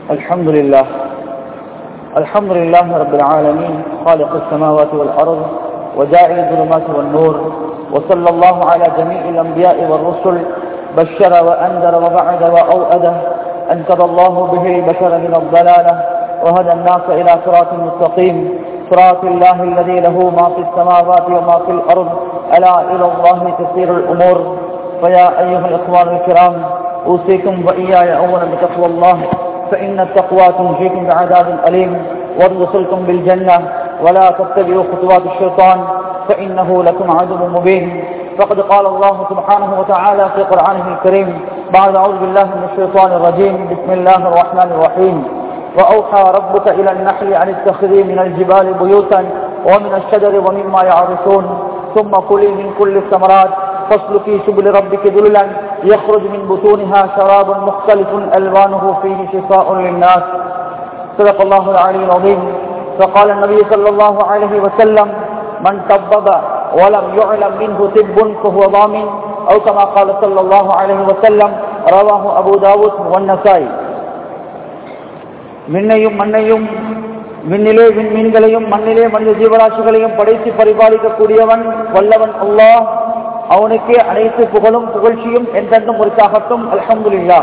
الحمد لله الحمد لله رب العالمين خالق السماوات والأرض وجاعل الظلمات والنور وصلى الله على جميع الأنبياء والرسل بشر وأنذر وبعد وأوأده أنقذ الله به البشر من الضلالة وهدى الناس إلى صراط مستقيم صراط الله الذي له ما في السماوات وما في الأرض ألا إلى الله تسير الأمور فيا أيها الإخوان الكرام أوصيكم وإياي أولا بتقوى الله فإن التقوى تنجيكم بعذاب أليم وادخلكم بالجنة ولا تتبعوا خطوات الشيطان فإنه لكم عدو مبين فقد قال الله سبحانه وتعالى في قرآنه الكريم بعد أعوذ بالله من الشيطان الرجيم بسم الله الرحمن الرحيم وأوحى ربك إلى النحل أن اتخذي من الجبال بيوتا ومن الشجر ومما يعرشون ثم كلي من كل الثمرات فاسلكي سبل ربك ذللا يخرج من بطونها شراب مختلف ألوانه فيه شفاء للناس صدق الله العلي العظيم فقال النبي صلى الله عليه وسلم من طبب ولم يعلم منه طب فهو ضامن أو كما قال صلى الله عليه وسلم رواه أبو داود والنسائي விண்ணையும் மண்ணையும் விண்ணிலே விண்மீன்களையும் மண்ணிலே மனித ஜீவராசிகளையும் படைத்து பரிபாலிக்கக்கூடியவன் வல்லவன் அல்லாஹ் அவனுக்கே அனைத்து புகழும் புகழ்ச்சியும் என்றென்றும் உரித்தாகட்டும் அலமதுல்லா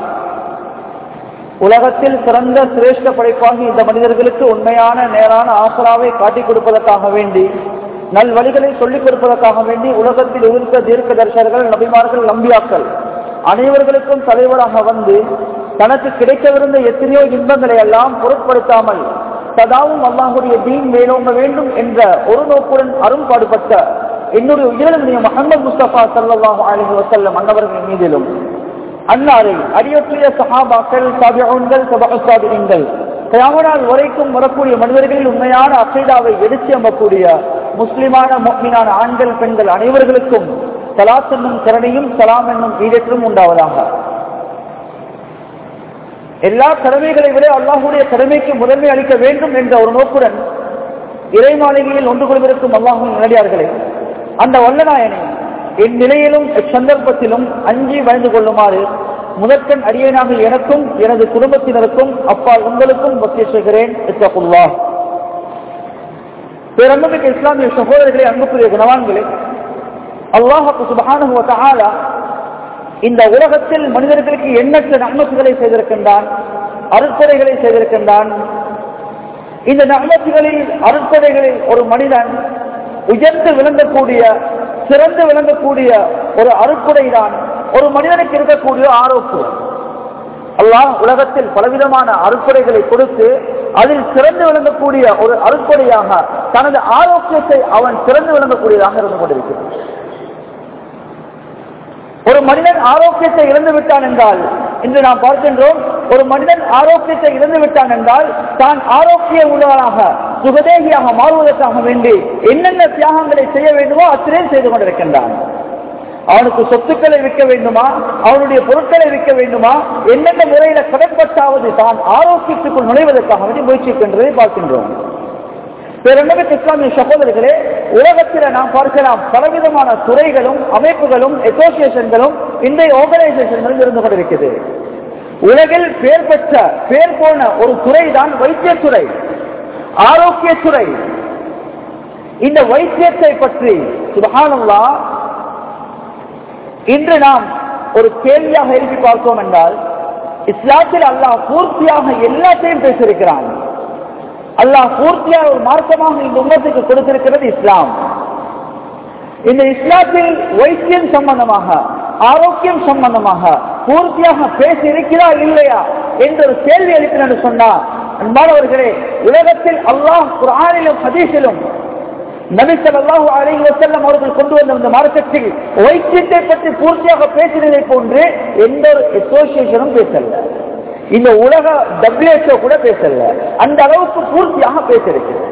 உலகத்தில் சிறந்த சிரேஷ்ட படைப்பாகி இந்த மனிதர்களுக்கு உண்மையான நேரான ஆசராவை காட்டிக் கொடுப்பதற்காக வேண்டி நல் வழிகளை சொல்லிக் கொடுப்பதற்காக வேண்டி உலகத்தில் இருக்க தீர்க்க தரிசர்கள் நபிமார்கள் நம்பியாக்கள் அனைவர்களுக்கும் தலைவராக வந்து தனக்கு கிடைக்கவிருந்த எத்தனையோ இன்பங்களை எல்லாம் பொருட்படுத்தாமல் சதாவும் அல்லாஹுடைய தீன் மேலோங்க வேண்டும் என்ற ஒரு நோக்குடன் அரும்பாடுபட்ட என்னுடைய உயிரிழந்த முகமது முஸ்தபா சல்லாஹ் அலஹி வசல்லம் அன்னவர்கள் மீதிலும் அன்னாரை அடியொற்றிய சஹாபாக்கள் சாபியங்கள் சபாசாபியங்கள் கயாமனால் வரைக்கும் வரக்கூடிய மனிதர்களில் உண்மையான அசைதாவை எடுத்து அம்பக்கூடிய முஸ்லிமான மொஹினான ஆண்கள் பெண்கள் அனைவர்களுக்கும் சலாத் என்னும் கரணையும் சலாம் என்னும் ஈடேற்றும் உண்டாவதாக எல்லா கடமைகளை விட அல்லாஹுடைய கடமைக்கு முதன்மை அளிக்க வேண்டும் என்ற ஒரு நோக்குடன் இறை மாளிகையில் ஒன்று கொள்வதற்கும் அல்லாஹும் நடிகார்களே அந்த வல்லநாயனை என் நிலையிலும் சந்தர்ப்பத்திலும் அஞ்சி வாழ்ந்து கொள்ளுமாறு முதற்கண் அடியனாக எனக்கும் எனது குடும்பத்தினருக்கும் அப்பால் உங்களுக்கும் பக்தி செய்கிறேன் இத்தகுல்லா பேரன்புமிக்க இஸ்லாமிய சகோதரர்களே அன்புக்குரிய குணவான்களே அல்லாஹு சுபஹானு இந்த உலகத்தில் மனிதர்களுக்கு எண்ணற்ற நன்மத்துகளை செய்திருக்கின்றான் அருட்படைகளை செய்திருக்கின்றான் இந்த நன்மத்துகளில் அருட்படைகளில் ஒரு மனிதன் உயர்ந்து விளங்கக்கூடிய சிறந்து விளங்கக்கூடிய ஒரு அருட்படை தான் ஒரு மனிதனுக்கு இருக்கக்கூடிய ஆரோக்கியம் அல்லாஹ் உலகத்தில் பலவிதமான அறுப்படைகளை கொடுத்து அதில் சிறந்து விளங்கக்கூடிய ஒரு அறுப்படையாக தனது ஆரோக்கியத்தை அவன் சிறந்து விளங்கக்கூடியதாக இருந்து கொண்டிருக்கிறான் ஒரு மனிதன் ஆரோக்கியத்தை இழந்து விட்டான் என்றால் இன்று நாம் பார்க்கின்றோம் ஒரு மனிதன் ஆரோக்கியத்தை இழந்து விட்டான் என்றால் தான் ஆரோக்கிய உள்ளவனாக சுகதேகியாக மாறுவதற்காக வேண்டி என்னென்ன தியாகங்களை செய்ய வேண்டுமோ அத்தனை செய்து கொண்டிருக்கின்றான் அவனுக்கு சொத்துக்களை விற்க வேண்டுமா அவனுடைய பொருட்களை விற்க வேண்டுமா என்னென்ன முறையில கடற்பட்டாவது தான் ஆரோக்கியத்துக்குள் நுழைவதற்காக வேண்டி முயற்சிக்கின்றதை பார்க்கின்றோம் பெருமிகு இஸ்லாமிய சகோதரர்களே உலகத்தில் நாம் பார்க்கலாம் பலவிதமான துறைகளும் அமைப்புகளும் அசோசியேஷன்களும் இன்றைய ஆர்கனைசேஷன்களும் இருந்து கொண்டிருக்கிறது உலகில் பேர் பெற்ற பேர் போன ஒரு துறை தான் வைத்தியத்துறை ஆரோக்கியத்துறை இந்த வைத்தியத்தை பற்றி சுபகானல்லா இன்று நாம் ஒரு கேள்வியாக எழுப்பி பார்த்தோம் என்றால் இஸ்லாத்தில் அல்லாஹ் பூர்த்தியாக எல்லாத்தையும் பேசியிருக்கிறான் அல்லாஹ் பூர்த்தியாக ஒரு மார்க்கமாக இந்த உமத்துக்கு கொடுத்திருக்கிறது இஸ்லாம் இந்த இஸ்லாத்தில் வைத்தியம் சம்பந்தமாக ஆரோக்கியம் சம்பந்தமாக பூர்த்தியாக பேசி இருக்கிறா இல்லையா என்ற ஒரு கேள்வி எழுப்பின என்று சொன்னா அன்பானவர்களே உலகத்தில் அல்லாஹ் குரானிலும் ஹதீஸிலும் நபிசல் அல்லாஹு அலி வசல்லம் அவர்கள் கொண்டு வந்த இந்த மார்க்கத்தில் வைத்தியத்தை பற்றி பூர்த்தியாக பேசினதை போன்று எந்த ஒரு அசோசியேஷனும் பேசல இந்த உலக டபிள்யூஹெச்ஓ கூட பேசல அந்த அளவுக்கு பூர்த்தியாக பேசியிருக்கிறது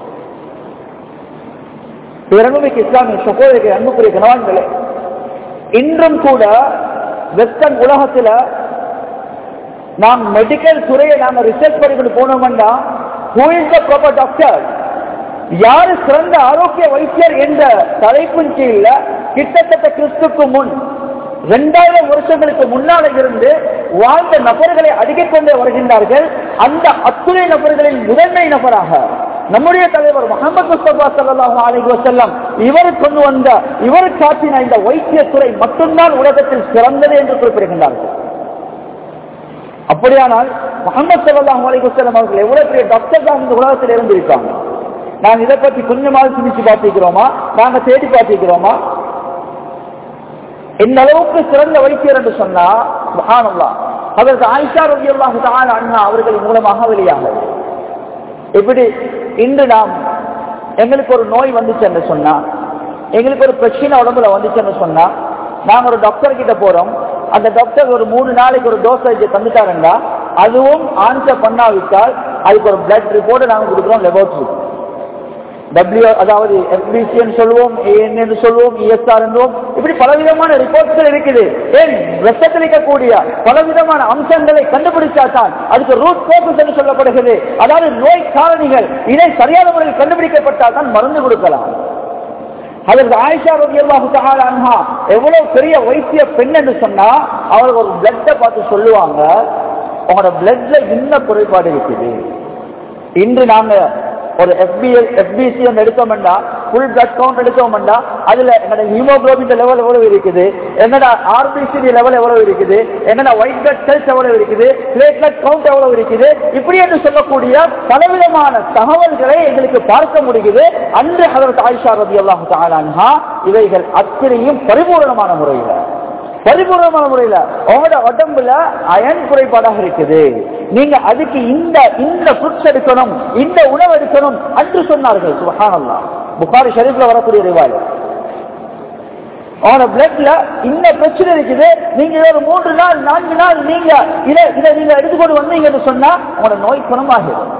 பிறகுமிக்கு இஸ்லாமிய சகோதரிகள் அன்புக்குரிய கணவான்களே இன்றும் கூட வெஸ்டர்ன் உலகத்துல நாம் மெடிக்கல் துறையை நாம ரிசர்ச் பண்ணிக்கிட்டு போனோம்னா who is the proper doctor யாரு சிறந்த ஆரோக்கிய வைத்தியர் என்ற தலைப்பின் கீழ கிட்டத்தட்ட கிறிஸ்துக்கு முன் இரண்டாயிரம் வருஷங்களுக்கு முன்னால இருந்து வாழ்ந்த நபர்களை அடுக்கிக் கொண்டே வருகின்றார்கள் அந்த அத்துணை நபர்களின் முதன்மை நபராக நம்முடைய தலைவர் முகமது முஸ்தபா சல்லாஹு அலைஹி வஸல்லம் இவர் கொண்டு வந்த இவர் காட்டின இந்த வைத்தியத்துறை மட்டும்தான் உலகத்தில் சிறந்தது என்று குறிப்பிடுகின்றார்கள் அப்படியானால் முகமது சல்லாஹு அலைஹி வஸல்லம் அவர்கள் எவ்வளவு பெரிய டாக்டர் தான் இந்த உலகத்தில் இருந்திருக்காங்க நாங்க இதை பத்தி கொஞ்சமாவது சிந்திச்சு பார்த்திருக்கிறோமா நாங்க தேடி பார்த்திருக்கிறோமா இந்த அளவுக்கு சிறந்த வைத்தியர் என்று சொன்னா சுஹானல்லா அதற்கு ஆயிஷா ரவி அல்லாஹு அண்ணா அவர்கள் மூலமாக வெளியாக இப்படி இன்று நாம் எங்களுக்கு ஒரு நோய் வந்துச்சு என்று சொன்னா எங்களுக்கு ஒரு பிரச்சனை உடம்புல வந்துச்சு என்று சொன்னா நாங்க ஒரு டாக்டர் கிட்ட போறோம் அந்த டாக்டர் ஒரு மூணு நாளைக்கு ஒரு டோசேஜ் தந்துட்டாருங்க அதுவும் ஆன்சர் பண்ணாவிட்டால் அதுக்கு ஒரு பிளட் ரிப்போர்ட் நாங்க கொடுக்குறோம் லெபோரட்டரி டபிள்யூ அதாவது எஃபிசிஎன் சொல்லுவோம் ஏஎன் என்று சொல்லுவோம் இஎஸ்ஆர் என்றும் இப்படி பலவிதமான ரிப்போர்ட்கள் இருக்குது ஏன் ரத்தத்தில் இருக்கக்கூடிய பலவிதமான அம்சங்களை கண்டுபிடிச்சாதான் அதுக்கு ரூட் கோசஸ் என்று சொல்லப்படுகிறது அதாவது நோய் காரணிகள் இதை சரியான முறையில் கண்டுபிடிக்கப்பட்டால் தான் மருந்து கொடுக்கலாம் அதற்கு ஆயிஷா ரவி அல்லாஹு அன்ஹா எவ்வளவு பெரிய வைத்திய பெண் என்று சொன்னா அவர்கள் ஒரு பிளட்டை பார்த்து சொல்லுவாங்க உங்களோட பிளட்ல என்ன குறைபாடு இருக்குது இன்று நாங்க ஒரு எஃபிஎல் எஃபிசி எடுத்தோம்னா ஃபுல் பிளட் கவுண்ட் எடுத்தோம்னா அதுல என்னோட ஹீமோகுளோபின் லெவல் எவ்வளவு இருக்குது என்னோட ஆர்பிசிடி லெவல் எவ்வளவு இருக்குது என்னோட ஒயிட் பிளட் செல்ஸ் எவ்வளவு இருக்குது பிளேட்லெட் கவுண்ட் எவ்வளவு இருக்குது இப்படி என்று சொல்லக்கூடிய பலவிதமான தகவல்களை எங்களுக்கு பார்க்க முடியுது அன்று அதற்கு ஆயிஷா ரபி அல்லாஹு தாலான்ஹா இவைகள் அத்தனையும் பரிபூரணமான முறையில் பரிபூர்ணமான முறையில உங்களோட உடம்புல அயன் குறைபாடாக இருக்குது நீங்க அதுக்கு இந்த இந்த ஃப்ரூட்ஸ் எடுக்கணும் இந்த உணவு எடுக்கணும் அன்று சொன்னார்கள் சுபஹானல்லா புகாரி ஷரீஃப்ல வரக்கூடிய ரிவாய் அவனோட பிளட்ல இந்த பிரச்சனை இருக்குது நீங்க இதை ஒரு மூன்று நாள் நான்கு நாள் நீங்க இதை இதை நீங்க எடுத்துக்கொண்டு வந்தீங்கன்னு சொன்னா உங்களோட நோய் குணமாகிடும்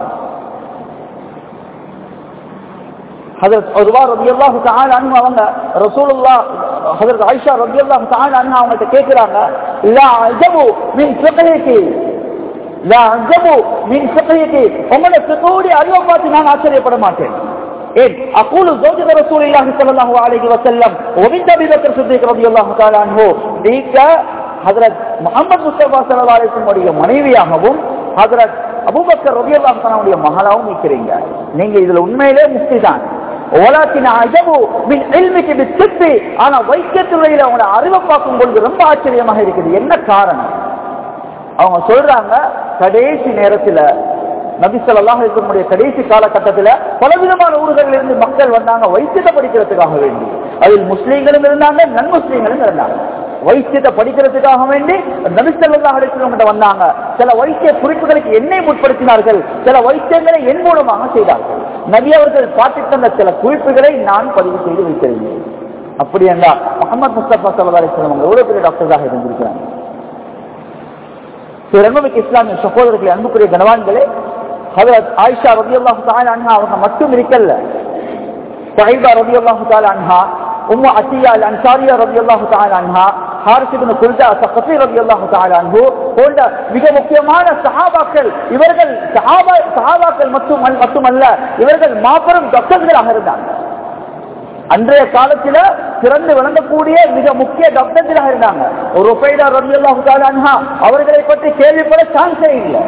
ஹதரத் ஒருவா ரபியல்லாஹு தஆலா அன்ஹு அவங்க ரசூலுல்லாஹ் ஹதரத் ஆயிஷா ரபியல்லாஹு தஆலா அன்ஹு அவங்கள்ட்ட கேக்குறாங்க லா அஜபு மின் ஃபிக்ஹிகி லா அஜபு மின் ஃபிக்ஹிகி உங்களோட ஃபிக்ஹுடைய அறிவை பார்த்து நான் ஆச்சரியப்பட மாட்டேன் ஏன் அகூலு زوجة رسول الله صلى الله عليه وسلم وبنت ابي بكر الصديق رضي الله تعالى عنه நீங்க ஹஜரத் முகமது முஸ்தபா ஸல்லல்லாஹு அலைஹி வஸல்லம் உடைய மனைவியாகவும் ஹஜரத் அபூபக்கர் ரலியல்லாஹு தஆலாவுடைய மகளாகவும் இருக்கிறீங்க நீங்க இதுல உண்மையிலே முக்தி தான் ஓலாத்தின் அஜபு மின் எல்மிக்கு வித்திட்டு ஆனா வைத்தியத்துறையில அவங்கள அறிவை பார்க்கும் பொழுது ரொம்ப ஆச்சரியமாக இருக்குது என்ன காரணம் அவங்க சொல்றாங்க கடைசி நேரத்துல நபி ஸல்லல்லாஹு அலைஹி வஸல்லம் கடைசி காலகட்டத்துல பலவிதமான ஊர்களில் இருந்து மக்கள் வந்தாங்க வைத்தியத்தை படிக்கிறதுக்காக வேண்டி அதில் முஸ்லீம்களும் இருந்தாங்க நன் முஸ்லீம்களும் இருந்தாங்க வைத்தியத்தை படிக்கிறதுக்காக வேண்டி நபி ஸல்லல்லாஹு அலைஹி வஸல்லம் கிட்ட வந்தாங்க சில வைத்திய குறிப்புகளுக்கு என்னை முற்படுத்தினார்கள் சில வைத்தியங்களை என் மூலமாக செய்தார்கள் நபி அவர்கள் காட்டி தந்த சில குறிப்புகளை நான் பதிவு செய்து வைத்திருந்தேன் அப்படி என்றால் முகமது முஸ்தபா சல்லா அலிஸ்லாம் அவங்க எவ்வளவு பெரிய டாக்டராக இருந்திருக்கிறாங்க சிறந்தமிக்க இஸ்லாமிய சகோதரர்களை அன்புக்குரிய கனவான்களே ஹதரத் ஆயிஷா ரபி அல்லாஹு தாலா அன்ஹா அவங்க மட்டும் இருக்கல்ல சஹீபா ரபி அல்லாஹு தாலா அன்ஹா உம்மு அசியா அல் அன்சாரியா ரபி அல்லாஹு தாலா அன்ஹா ஹாரிசிபின் குல்தா சக்கஃபி ரபி அல்லாஹு தாலா அன்ஹு போன்ற மிக முக்கியமான சஹாபாக்கள் இவர்கள் சஹாபா சஹாபாக்கள் மட்டும் மட்டுமல்ல இவர்கள் மாபெரும் டாக்டர்களாக இருந்தாங்க அன்றைய காலத்துல சிறந்து விளங்கக்கூடிய மிக முக்கிய டாக்டர்களாக இருந்தாங்க ஒரு ருபைடா ரபி அல்லாஹு தாலா அன்ஹா அவர்களை பற்றி கேள்விப்பட சான்ஸே இல்லை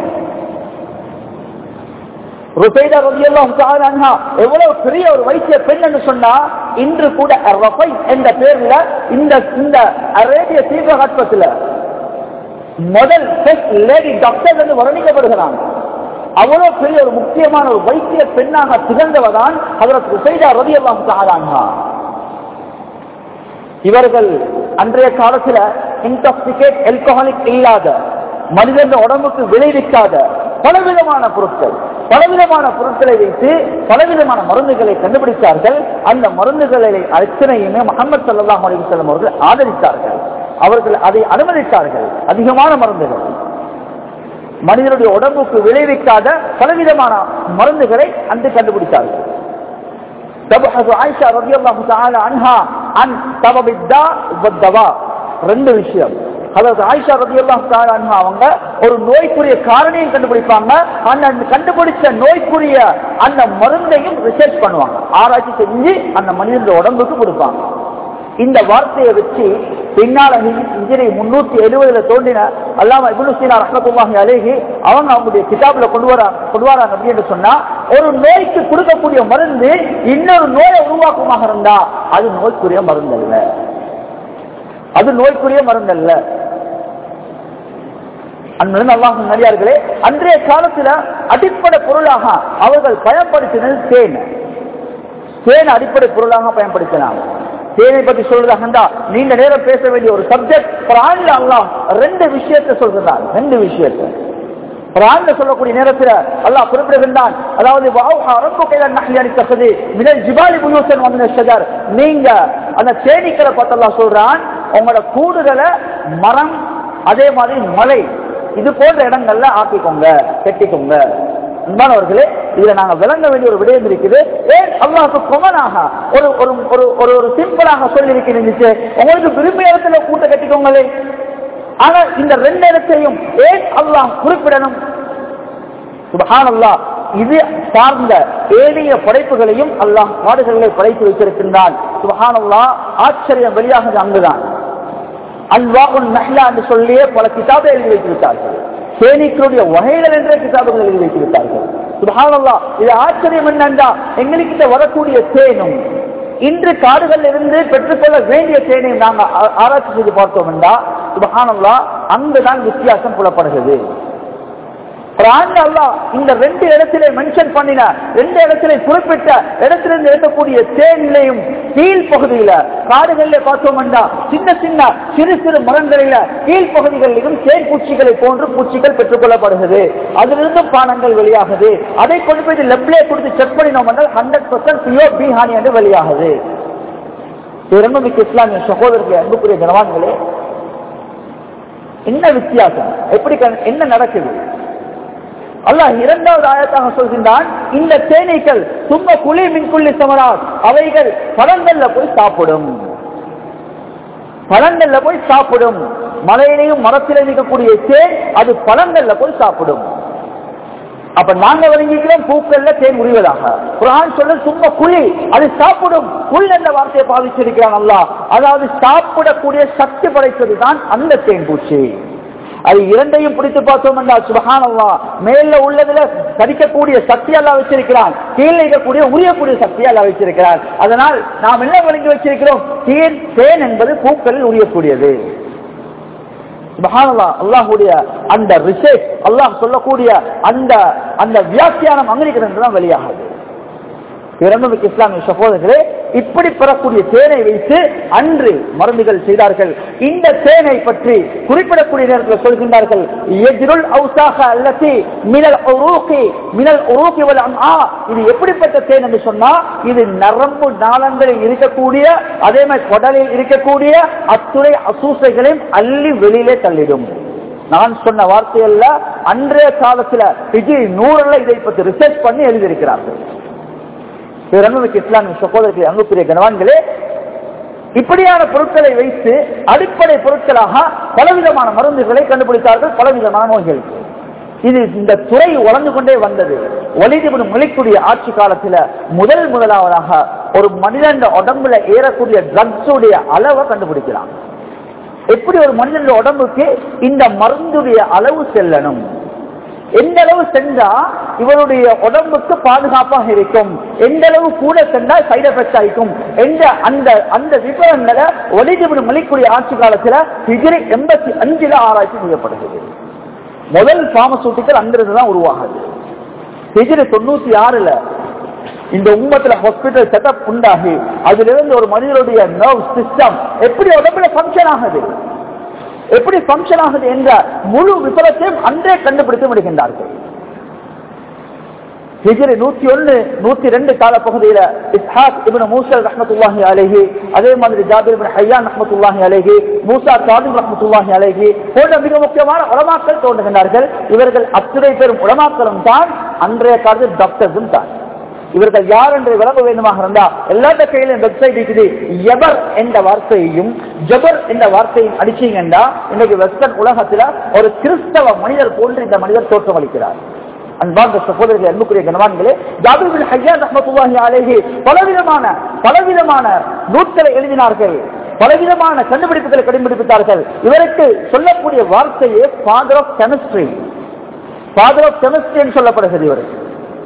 ருபைதா ரலியல்லாஹு தஆலா அன்ஹா எவ்வளவு பெரிய ஒரு வைத்திய பெண் என்று சொன்னா இன்று கூட ரஃபை என்ற பேர்ல இந்த இந்த அரேபிய தீபகற்பத்துல முதல் ஃபர்ஸ்ட் லேடி டாக்டர் என்று வர்ணிக்கப்படுகிறாங்க அவ்வளவு பெரிய ஒரு முக்கியமான ஒரு வைத்திய பெண்ணாக திகழ்ந்தவதான் ஹஜரத் ருபைதா ரலியல்லாஹு தஆலா அன்ஹா இவர்கள் அன்றைய காலத்துல இன்டாக்சிகேட் எல்கஹாலிக் இல்லாத மனிதன் உடம்புக்கு விளைவிக்காத பலவிதமான பொருட்கள் பலவிதமான பொருட்களை வைத்து பலவிதமான மருந்துகளை கண்டுபிடித்தார்கள் அந்த மருந்துகளை அத்தனையுமே முகமது சல்லாஹ் அலிவசல்லம் அவர்கள் ஆதரித்தார்கள் அவர்கள் அதை அனுமதித்தார்கள் அதிகமான மருந்துகள் மனிதனுடைய உடம்புக்கு விளைவிக்காத பலவிதமான மருந்துகளை அன்று கண்டுபிடித்தார்கள் تبحث عائشة رضي الله تعالى عنها عن سبب الداء والدواء ரெண்டு விஷயம் அதாவது ஆயிஷா ரதி அல்லாஹ் அவங்க ஒரு நோய்க்குரிய காரணியும் கண்டுபிடிப்பாங்க அந்த கண்டுபிடிச்ச நோய்க்குரிய அந்த மருந்தையும் ரிசர்ச் பண்ணுவாங்க ஆராய்ச்சி செஞ்சு அந்த மனிதனுடைய உடம்புக்கு கொடுப்பாங்க இந்த வார்த்தையை வச்சு பின்னால இன்ஜினை முன்னூத்தி எழுபதுல தோன்றின அல்லாம இபுல் சீனா ரஹமத்துல்லாஹி அலேஹி அவங்க அவங்களுடைய கிதாபுல கொண்டு வர கொண்டு வராங்க அப்படின்னு சொன்னா ஒரு நோய்க்கு கொடுக்கக்கூடிய மருந்து இன்னொரு நோயை உருவாக்குமாக இருந்தா அது நோய்க்குரிய மருந்து அல்ல அது நோய்க்குரிய மருந்து அல்ல அன்புடன் அல்லாஹ் நடிகார்களே அன்றைய காலத்துல அடிப்படை பொருளாக அவர்கள் பயன்படுத்தினது தேன் தேன் அடிப்படை பொருளாக பயன்படுத்தினாங்க தேனை பற்றி சொல்றதாக இருந்தா நீண்ட நேரம் பேச வேண்டிய ஒரு சப்ஜெக்ட் குரான்ல அல்லாஹ் ரெண்டு விஷயத்தை சொல்கிறார் ரெண்டு விஷயத்தை குரான்ல சொல்லக்கூடிய நேரத்துல அல்லாஹ் குறிப்பிடுகின்றான் அதாவது வஅவ்ஹா ரப்புக இலன் நஹ்லி அன் தഖذி மினல் ஜிபாலி புயூசன் வ மினஷ் ஷஜர் நீங்க அந்த தேனீக்களை பார்த்து அல்லாஹ் சொல்றான் உங்களோட கூடுகளை மரம் அதே மாதிரி மலை இது போன்ற இடங்கள்ல ஆக்கிக்கோங்க கட்டிக்கோங்க அன்பானவர்களே இதுல நாங்க விளங்க வேண்டிய ஒரு விடயம் இருக்குது ஏன் அல்லாஹ்க்கு கொமனாக ஒரு ஒரு ஒரு ஒரு ஒரு சிம்பிளாக சொல்லி இருந்துச்சு உங்களுக்கு விரும்பிய இடத்துல கூட்ட கட்டிக்கோங்களே ஆனா இந்த ரெண்டு இடத்தையும் ஏன் அல்லாஹ் குறிப்பிடணும் சுபஹானல்லாஹ் இது சார்ந்த ஏனைய படைப்புகளையும் அல்லாஹ் பாடுகளை படைத்து வைத்திருக்கின்றான் சுபஹானல்லாஹ் ஆச்சரியம் வெளியாகுது அங்குதான் அல்வாவுன் நஹ்லா என்று சொல்லியே பல கிதாபை எழுதி வைத்திருக்கிறார்கள் தேனீக்களுடைய வகைகள் என்ற கிதாபுகள் எழுதி வைத்திருக்கிறார்கள் சுபஹானல்லாஹ் இது ஆச்சரியம் என்னண்டா எங்களுக்கு வரக்கூடிய தேனும் இன்று காடுகள் இருந்து பெற்றுக்கொள்ள வேண்டிய தேனையும் நாங்கள் ஆ- ஆராய்ச்சி செய்து பார்த்தோம் என்றா சுபஹானல்லாஹ் அங்குதான் வித்தியாசம் புலப்படுகிறது குர்ஆன்ல அல்லாஹ் இந்த ரெண்டு இடத்திலே மென்ஷன் பண்ணின ரெண்டு இடத்திலே குறிப்பிட்ட இடத்திலிருந்து இருக்கக்கூடிய தேனிலையும் கீழ் பகுதியில காடுகளில பார்த்தோம்னா சின்ன சின்ன சிறு சிறு மரங்களில கீழ் பகுதிகளிலும் தேன் பூச்சிகளை போன்று பூச்சிகள் பெற்றுக்கொள்ளப்படுகிறது அதிலிருந்து பானங்கள் வெளியாகுது அதை கொண்டு போய் லெப்லே கொடுத்து செக் பண்ணினோம் என்றால் ஹண்ட்ரட் பர்சன்ட் பியோ பீஹானி என்று வெளியாகுது பெருமைமிக்க இஸ்லாமிய சகோதரர்களை அன்புக்குரிய கனவான்களே என்ன வித்தியாசம் எப்படி கண்- என்ன நடக்குது அல்லாஹ் இரண்டாவது ஆயத்தாக சொல்கின்றான் இந்த தேனீக்கள் சும்ம குழி மின்குள்ளி சமராத் அவைகள் பழங்கள்ல போய் சாப்பிடும் பழங்கள்ல போய் சாப்பிடும் மலையிலையும் மரத்தில் இருக்கக்கூடிய தேன் அது பழங்கள்ல போய் சாப்பிடும் அப்ப நாங்க வழங்கிக்கிறோம் பூக்கள்ல தேன் உரிவதாக குரான் சொல்ல சும்மா குழி அது சாப்பிடும் குள் என்ற வார்த்தையை பாவிச்சிருக்கிறான் அல்லாஹ் அதாவது சாப்பிடக்கூடிய சக்தி படைத்ததுதான் அந்த தேன் பூச்சி அது இரண்டையும் பிடித்து பார்த்தோம் என்றால் சுபஹானல்லா மேல உள்ளதுல கடிக்கக்கூடிய சக்தி எல்லாம் வச்சிருக்கிறான் கீழே இருக்கக்கூடிய உரியக்கூடிய சக்தி எல்லாம் வச்சிருக்கிறான் அதனால் நாம் என்ன வழங்கி வச்சிருக்கிறோம் தேன் தேன் என்பது பூக்களில் உரியக்கூடியது சுபஹானல்லா அல்லாஹ்வுடைய அந்த ரிசர்ச் அல்லாஹ் சொல்லக்கூடிய அந்த அந்த வியாக்கியானம் அங்கிருக்கிறது தான் வெளியாகுது பிறந்தமிக்க இஸ்லாமிய சகோதரர்களே இப்படி பெறக்கூடிய தேனை வைத்து அன்று மருந்துகள் செய்தார்கள் இந்த தேனை பற்றி குறிப்பிடக்கூடிய நேரத்தில் சொல்கின்றார்கள் எஜ்ருல் அவுசாக அல்லத்தி மினல் உரூகி மினல் உரூகி வல் அம்ஆ இது எப்படிப்பட்ட தேன் என்று சொன்னா இது நரம்பு நாளங்களில் இருக்கக்கூடிய அதே மாதிரி குடலில் இருக்கக்கூடிய அத்துறை அசூசைகளையும் அள்ளி வெளியிலே தள்ளிடும் நான் சொன்ன வார்த்தையல்ல அன்றைய காலத்துல இது நூறுல இதை பற்றி ரிசர்ச் பண்ணி எழுதியிருக்கிறார்கள் பிறந்ததுக்கு இஸ்லாமிய சகோதரர்கள் அங்குக்குரிய கனவான்களே இப்படியான பொருட்களை வைத்து அடிப்படை பொருட்களாக பலவிதமான மருந்துகளை கண்டுபிடித்தார்கள் பலவிதமான நோய்களுக்கு இது இந்த துறை வளர்ந்து கொண்டே வந்தது ஒளிதிபுரம் மொழிக்கூடிய ஆட்சி காலத்துல முதல் முதலாவதாக ஒரு மனிதன் உடம்புல ஏறக்கூடிய ட்ரக்ஸுடைய அளவை கண்டுபிடிக்கலாம் எப்படி ஒரு மனிதனுடைய உடம்புக்கு இந்த மருந்துடைய அளவு செல்லணும் எந்த அளவு சென்றா இவருடைய உடம்புக்கு பாதுகாப்பாக இருக்கும் எந்த அளவு கூட சென்றால் சைடு எஃபெக்ட் ஆகிக்கும் என்ற அந்த அந்த விவரங்களை ஒளிதிபுரம் மொழிக்கூடிய ஆட்சி காலத்துல ஹிஜ்ரி எண்பத்தி அஞ்சுல ஆராய்ச்சி செய்யப்படுகிறது முதல் பார்மசூட்டிக்கல் அங்கிருந்து தான் உருவாகுது ஹிஜ்ரி தொண்ணூத்தி ஆறுல இந்த உம்மத்துல ஹாஸ்பிட்டல் செட்டப் உண்டாகி அதிலிருந்து ஒரு மனிதனுடைய நர்வ் சிஸ்டம் எப்படி உடம்புல ஃபங்க்ஷன் ஆகுது எப்படி ஃபங்க்ஷன் ஆகுது என்ற முழு விபரத்தையும் அன்றே கண்டுபிடித்து விடுகின்றார்கள் ஹிஜ்ரி நூத்தி ஒன்னு நூத்தி ரெண்டு கால பகுதியில இஸ்ஹாக் இப்னு மூசல் ரஹ்மத்துல்லாஹி அலைஹி அதே மாதிரி ஜாபிர் இப்னு ஹையான் ரஹ்மத்துல்லாஹி அலைஹி மூசா காதிம் ரஹ்மத்துல்லாஹி அலைஹி போன்ற மிக முக்கியமான உலமாக்கள் தோன்றுகின்றார்கள் இவர்கள் அத்துணை பெரும் உலமாக்களும் தான் அன்றைய காலத்தில் டாக்டர்ஸும் தான் இவர்கள் யார் என்று விளங்க வேண்டுமாக இருந்தா எல்லாத்த கையிலும் வெப்சைட் இருக்குது எபர் என்ற வார்த்தையையும் ஜபர் என்ற வார்த்தையும் அடிச்சீங்கன்னா இன்னைக்கு வெஸ்டர்ன் உலகத்துல ஒரு கிறிஸ்தவ மனிதர் போன்று இந்த மனிதர் தோற்றமளிக்கிறார் அன்பார்ந்த சகோதரர்கள் அன்புக்குரிய கனவான்களே ஜாபிர் ஹையான் ரஹமத்துல்லாஹி அலைஹி பலவிதமான பலவிதமான நூட்களை எழுதினார்கள் பலவிதமான கண்டுபிடிப்புகளை கண்டுபிடித்தார்கள் இவருக்கு சொல்லக்கூடிய வார்த்தையே father of chemistry father of chemistry என்று சொல்லப்படுகிறது இவருக்கு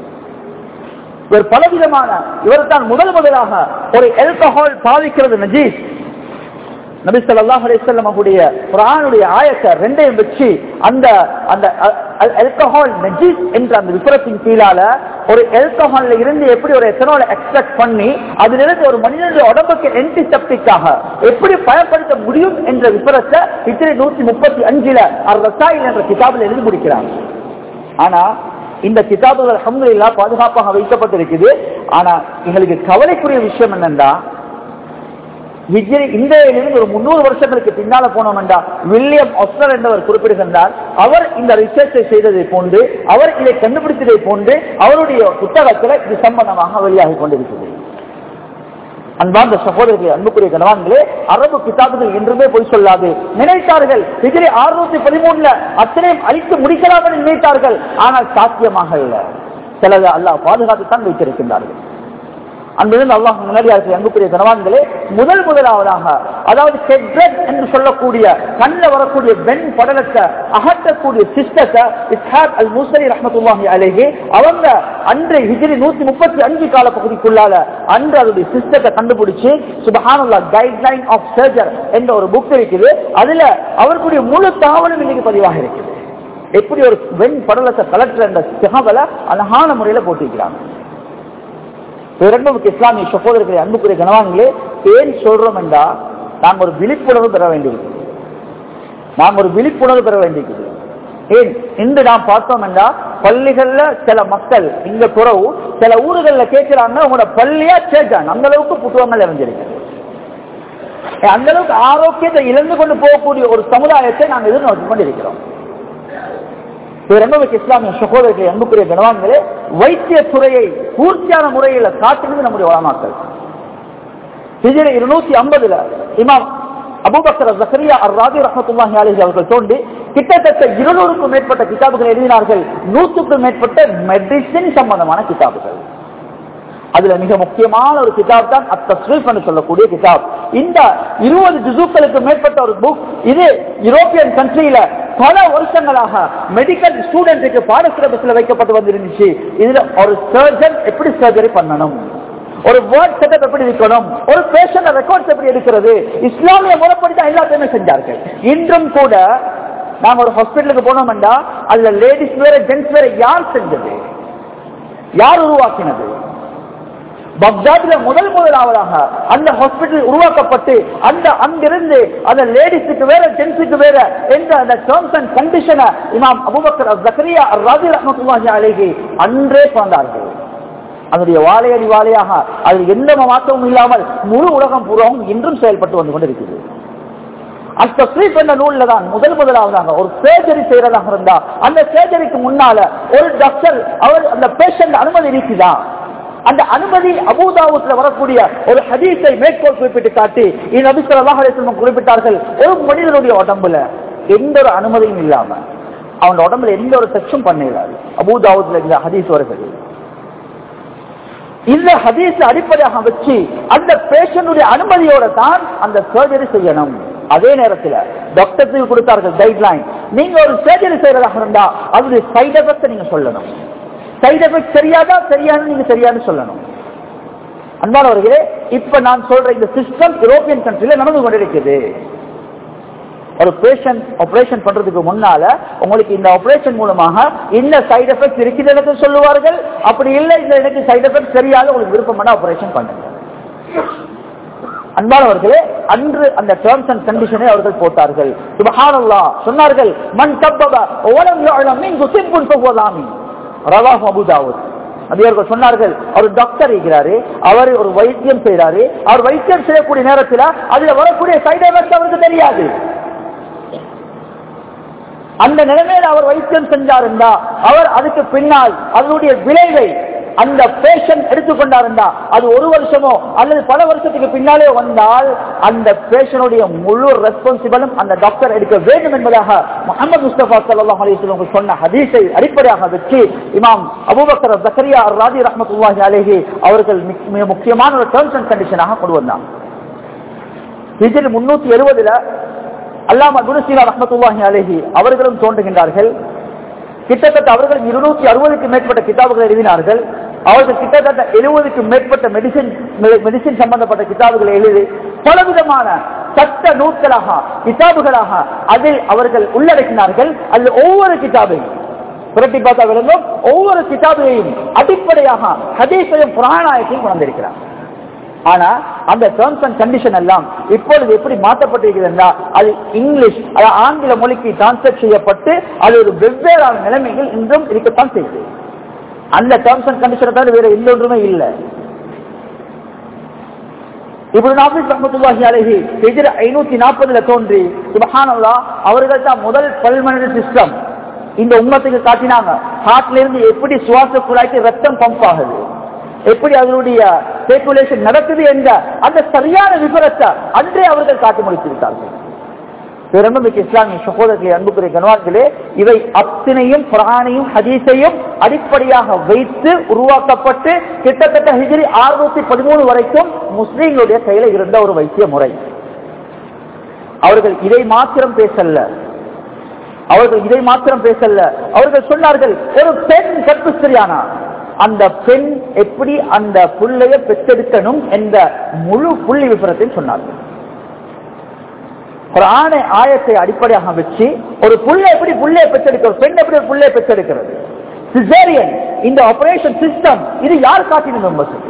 இவர் பலவிதமான இவர் தான் முதல் முதலாக ஒரு எல்கஹால் பாதிக்கிறது நஜீஸ் நபி ஸல்லல்லாஹு அலைஹி வஸல்லம் அவருடைய குர்ஆனுடைய ஆயத்தை ரெண்டையும் வச்சு அந்த அந்த ஆல்கஹால் நஜீஸ் என்ற அந்த விபரத்தின் கீழால ஒரு ஆல்கஹால்ல இருந்து எப்படி ஒரு எத்தனால் எக்ஸ்ட்ராக்ட் பண்ணி அதிலிருந்து ஒரு மனிதனுடைய உடம்புக்கு ஆன்டிசெப்டிக்காக எப்படி பயன்படுத்த முடியும் என்ற விபரத்தை இத்தனை நூத்தி முப்பத்தி அஞ்சுல அர் ரசாயில் என்ற கிதாபில் எழுதி முடிக்கிறாங்க ஆனா இந்த கிதாபுகள் அஹமதுல்லா பாதுகாப்பாக வைக்கப்பட்டிருக்குது ஆனா எங்களுக்கு கவலைக்குரிய விஷயம் என்னன்னா ஹிஜ்ரி இந்தியாவிலிருந்து ஒரு முன்னூறு வருஷங்களுக்கு பின்னால போனோம்டா வில்லியம் ஒஸ்லர் என்பவர் குறிப்பிடுகின்றார் அவர் இந்த ரிசர்ச்சை செய்ததை போன்று அவர் இதை கண்டுபிடித்ததை போன்று அவருடைய புத்தகத்தில் இது சம்பந்தமாக வெளியாகி கொண்டிருக்கிறது அன்பார்ந்த சகோதரர்களே அன்புக்குரிய கணவான்களே அரபு கிதாபுகள் என்றுமே பொய் சொல்லாது நினைத்தார்கள் ஹிஜ்ரி அறுநூத்தி பதிமூணுல அத்தனையும் அழித்து முடிக்கலாம் என்று நினைத்தார்கள் ஆனால் சாத்தியமாக இல்லை சிலது அல்லாஹ் பாதுகாத்து தான் வைத்திருக்கின்றார்கள் அங்கிருந்து அல்லாஹ் முன்னாடியாக அன்புக்குரிய கனவான்களே முதல் முதலாவதாக அதாவது செட்ரட் என்று சொல்லக்கூடிய கண்ணில் வரக்கூடிய வெண் படலத்தை அகற்றக்கூடிய சிஸ்டத்தை இஸ்ஹாக் அல் மூசரி ரஹமத்துல்லாஹி அலேஹி அவங்க அன்று ஹிஜ்ரி நூத்தி முப்பத்தி அஞ்சு கால பகுதிக்குள்ளால அன்று அதோடைய சிஸ்டத்தை கண்டுபிடிச்சு சுபஹானுல்லா கைட்லைன் ஆஃப் சர்ஜர் என்ற ஒரு புக் இருக்குது அதுல அவர்களுடைய முழு தாவலும் இன்னைக்கு பதிவாக இருக்குது எப்படி ஒரு வெண் படலத்தை கலெக்டர் என்ற தகவலை அழகான முறையில போட்டிருக்கிறாங்க இரண்டும் இஸ்லாமிய சகோதரர்களை அன்புக்குரிய கனவான்களே ஏன் சொல்றோம் என்றா நாம் ஒரு விழிப்புணர்வு பெற வேண்டியிருக்கு நாம் ஒரு விழிப்புணர்வு பெற வேண்டியிருக்குது ஏன் இன்று நாம் பார்த்தோம் என்றா பள்ளிகள்ல சில மக்கள் இந்த குறவு சில ஊர்கள்ல கேட்கிறாங்க உங்களோட பள்ளியா சேஜான் அந்த அளவுக்கு புத்துவங்கள் இறஞ்சிருக்கு அந்த அளவுக்கு ஆரோக்கியத்தை இழந்து கொண்டு போகக்கூடிய ஒரு சமுதாயத்தை நாம் எதிர்நோக்கி கொண்டிருக்கிறோம் இரண்டாவது இஸ்லாமிய சகோதரர்களை அன்புக்குரிய கனவான்களே வைத்திய துறையை பூர்த்தியான முறையில் காட்டுறது நம்முடைய வளமாக்கள் ஹிஜ்ரி இருநூத்தி ஐம்பதுல இமாம் அபூபக்கர் ஜக்கரியா அர் ராபி ரஹமத்துல்லாஹி அலைஹி அவர்கள் தோண்டி கிட்டத்தட்ட இருநூறுக்கும் மேற்பட்ட கிதாபுகள் எழுதினார்கள் நூற்றுக்கும் மேற்பட்ட மெடிசின் சம்பந்தமான கிதாபுகள் அதுல மிக முக்கியமான ஒரு கிதாப் தான் அத்தஸ்ரீஃப் என்று சொல்லக்கூடிய கிதாப் இந்த இருபது ஜுசுக்களுக்கு மேற்பட்ட ஒரு புக் இது யூரோப்பியன் கண்ட்ரியில பல வருஷங்களாக மெடிக்கல் ஸ்டூடெண்ட்டுக்கு பாட சிலபஸ்ல வைக்கப்பட்டு வந்திருந்துச்சு இதுல ஒரு சர்ஜன் எப்படி சர்ஜரி பண்ணணும் ஒரு வேர்ட் செட்டப் எப்படி இருக்கணும் ஒரு பேஷண்ட் ரெக்கார்ட்ஸ் எப்படி எடுக்கிறது இஸ்லாமிய முறைப்படி தான் எல்லாத்தையுமே செஞ்சார்கள் இன்றும் கூட நாங்க ஒரு ஹாஸ்பிட்டலுக்கு போனோம்டா அதுல லேடிஸ் வேற ஜென்ஸ் வேற யார் செஞ்சது யார் உருவாக்கினது பக்தாத்ல முதல் முதலாவதாக அந்த ஹாஸ்பிட்டல் உருவாக்கப்பட்டு அந்த அங்கிருந்து அந்த லேடிஸுக்கு வேற ஜென்ஸுக்கு வேற என்ற அந்த டேர்ம்ஸ் அண்ட் கண்டிஷனை இமாம் அபுபக்கர் ஜக்கரியா ராஜி ரஹமத்துல்லாஹி அலைஹி அன்றே பிறந்தார்கள் அதனுடைய வாழையடி வாழையாக அதில் எந்த மாற்றமும் இல்லாமல் முழு உலகம் பூராவும் இன்றும் செயல்பட்டு வந்து கொண்டிருக்கிறது அந்த ஸ்லீப் என்ற நூல்ல தான் முதல் முதலாவதாக ஒரு சர்ஜரி செய்யறதாக இருந்தா அந்த சர்ஜரிக்கு முன்னால ஒரு டாக்டர் அவர் அந்த பேஷண்ட் அனுமதி இருக்குதா அந்த அனுமதி அபூதாவுத்துல வரக்கூடிய ஒரு ஹதீஸை மேற்கோள் குறிப்பிட்டு காட்டி இது நபி ஸல்லல்லாஹு அலைஹி வஸல்லம் குறிப்பிட்டார்கள் ஒரு மனிதனுடைய உடம்புல எந்த ஒரு அனுமதியும் இல்லாம அவன் உடம்புல எந்த ஒரு டச்சும் பண்ணிடாது அபூதாவுத்துல இந்த ஹதீஸ் வருகிறது இந்த ஹதீஸ் அடிப்படையாக வச்சு அந்த பேஷண்டுடைய அனுமதியோட தான் அந்த சர்ஜரி செய்யணும் அதே நேரத்தில் டாக்டருக்கு கொடுத்தார்கள் கைட்லைன் நீங்க ஒரு சர்ஜரி செய்யறதாக இருந்தா அதனுடைய சைட் எஃபெக்ட் நீங்க சொல்லணும் சைட் எஃபெக்ட் சரியாதா சரியானு நீங்க சரியானு சொல்லணும் அன்பானவர்களே இப்ப நான் சொல்ற இந்த சிஸ்டம் யூரோப்பியன் கண்ட்ரில நடந்து கொண்டிருக்குது ஒரு பேஷண்ட் ஆபரேஷன் பண்றதுக்கு முன்னால உங்களுக்கு இந்த ஆபரேஷன் மூலமாக இந்த சைடு எஃபெக்ட் இருக்கிறது சொல்லுவார்கள் அப்படி இல்லை இந்த எனக்கு சைடு எஃபெக்ட் சரியாக உங்களுக்கு விருப்பமான ஆபரேஷன் பண்ணுங்க அன்பானவர்களே அன்று அந்த டேர்ம்ஸ் அண்ட் கண்டிஷனை அவர்கள் போட்டார்கள் சுபஹானல்லா சொன்னார்கள் மண் தப்பப ஓலம் யஅலம் மின் குசிப்புன் ஃபஹுவலாமி ரவாஹு அபூ தாவூத் நபியர்கள் சொன்னார்கள் அவர் டாக்டர் இருக்கிறாரு அவர் ஒரு வைத்தியம் செய்யறாரு அவர் வைத்தியம் செய்யக்கூடிய நேரத்தில் அதுல வரக்கூடிய சைடு எஃபெக்ட் அவருக்கு தெரியாது அந்த நிலைமையில அவர் வைத்தியம் செஞ்சாருந்தா அவர் அதுக்கு பின்னால் அதனுடைய விளைவை அந்த பேஷண்ட் எடுத்துக்கொண்டாருந்தா அது ஒரு வருஷமோ அல்லது பல வருஷத்துக்கு பின்னாலே வந்தால் அந்த பேஷனுடைய முழு ரெஸ்பான்சிபிளும் அந்த டாக்டர் எடுக்க வேண்டும் என்பதாக முகமது முஸ்தபா சல்லாஹ் அலிஸ்லம் சொன்ன ஹதீஸை அடிப்படையாக வச்சு இமாம் அபூபக்கர் ஜக்கரியா ராதி ரஹமத்துல்லாஹி அலேஹி அவர்கள் மிக முக்கியமான ஒரு டேர்ம்ஸ் அண்ட் கண்டிஷனாக கொண்டு வந்தாங்க ஹிஜ்ரி முன்னூத்தி எழுபதுல அல்லாம குருசீலா ரஹமத்துல்லாஹி அலேஹி அவர்களும் தோன்றுகின்றார்கள் கிட்டத்தட்ட அவர்கள் இருநூத்தி அறுபதுக்கு மேற்பட்ட கிதாபுகளை எழுதினார்கள் அவர்கள் கிட்டத்தட்ட எழுபதுக்கு மேற்பட்ட மெடிசின் மெடிசின் சம்பந்தப்பட்ட கிதாபுகளை எழுதி பலவிதமான சட்ட நூல்களாக கிதாபுகளாக அதில் அவர்கள் உள்ளடக்கினார்கள் அதில் ஒவ்வொரு கிதாபையும் புரட்டி பார்த்தா விளங்கும் ஒவ்வொரு கிதாபையும் அடிப்படையாக ஹதீஸையும் புராணாயத்தையும் கொண்டிருக்கிறார் ஆனா அந்த டேர்ம்ஸ் அண்ட் கண்டிஷன் எல்லாம் இப்பொழுது எப்படி மாற்றப்பட்டிருக்கிறது அது இங்கிலீஷ் அது ஆங்கில மொழிக்கு டிரான்ஸ்லேட் செய்யப்பட்டு அது ஒரு வெவ்வேறான நிலைமைகள் இன்றும் இருக்கத்தான் செய்யுது அந்த டேர்ம்ஸ் அண்ட் கண்டிஷனை தவிர வேற எந்த ஒன்றுமே இல்லை இப்படி நாபிஸ் ரஹமத்துல்லாஹி அலைஹி ஹிஜ்ர ஐநூத்தி நாற்பதுல தோன்றி சுபஹானல்லா அவர்கள் தான் முதல் பல்மனரி சிஸ்டம் இந்த உண்மத்துக்கு காட்டினாங்க ஹார்ட்ல இருந்து எப்படி சுவாச குழாய்க்கு ரத்தம் பம்ப் ஆகுது எப்படி அதனுடைய சர்க்குலேஷன் நடக்குது என்ற அந்த சரியான விவரத்தை அன்றே அவர்கள் காட்டி முடித்திருக்கார்கள் பெருமைக்கு இஸ்லாமிய சகோதரர்களை அன்புக்குரிய கனவான்களே இவை அத்தனையும் குரானையும் ஹதீஸையும் அடிப்படையாக வைத்து உருவாக்கப்பட்டு கிட்டத்தட்ட ஹிஜ்ரி அறுநூத்தி பதிமூணு வரைக்கும் முஸ்லீம்களுடைய கையில இருந்த ஒரு வைத்திய முறை அவர்கள் இதை மாத்திரம் பேசல்ல அவர்கள் இதை மாத்திரம் பேசல்ல அவர்கள் சொன்னார்கள் ஒரு பெண் கற்புஸ்திரியானா அந்த பெண் எப்படி அந்த புள்ளைய பெற்றெடுக்கணும் என்ற முழு புள்ளி விபரத்தை சொன்னார்கள் ஒரு ஆணை ஆயத்தை அடிப்படையாக வச்சு ஒரு புள்ள எப்படி புள்ளைய பெற்றெடுக்க ஒரு பெண் எப்படி ஒரு புள்ளைய பெற்றெடுக்கிறது சிசேரியன் இந்த ஆபரேஷன் சிஸ்டம் இது யார் காட்டின மெம்பர்ஸுக்கு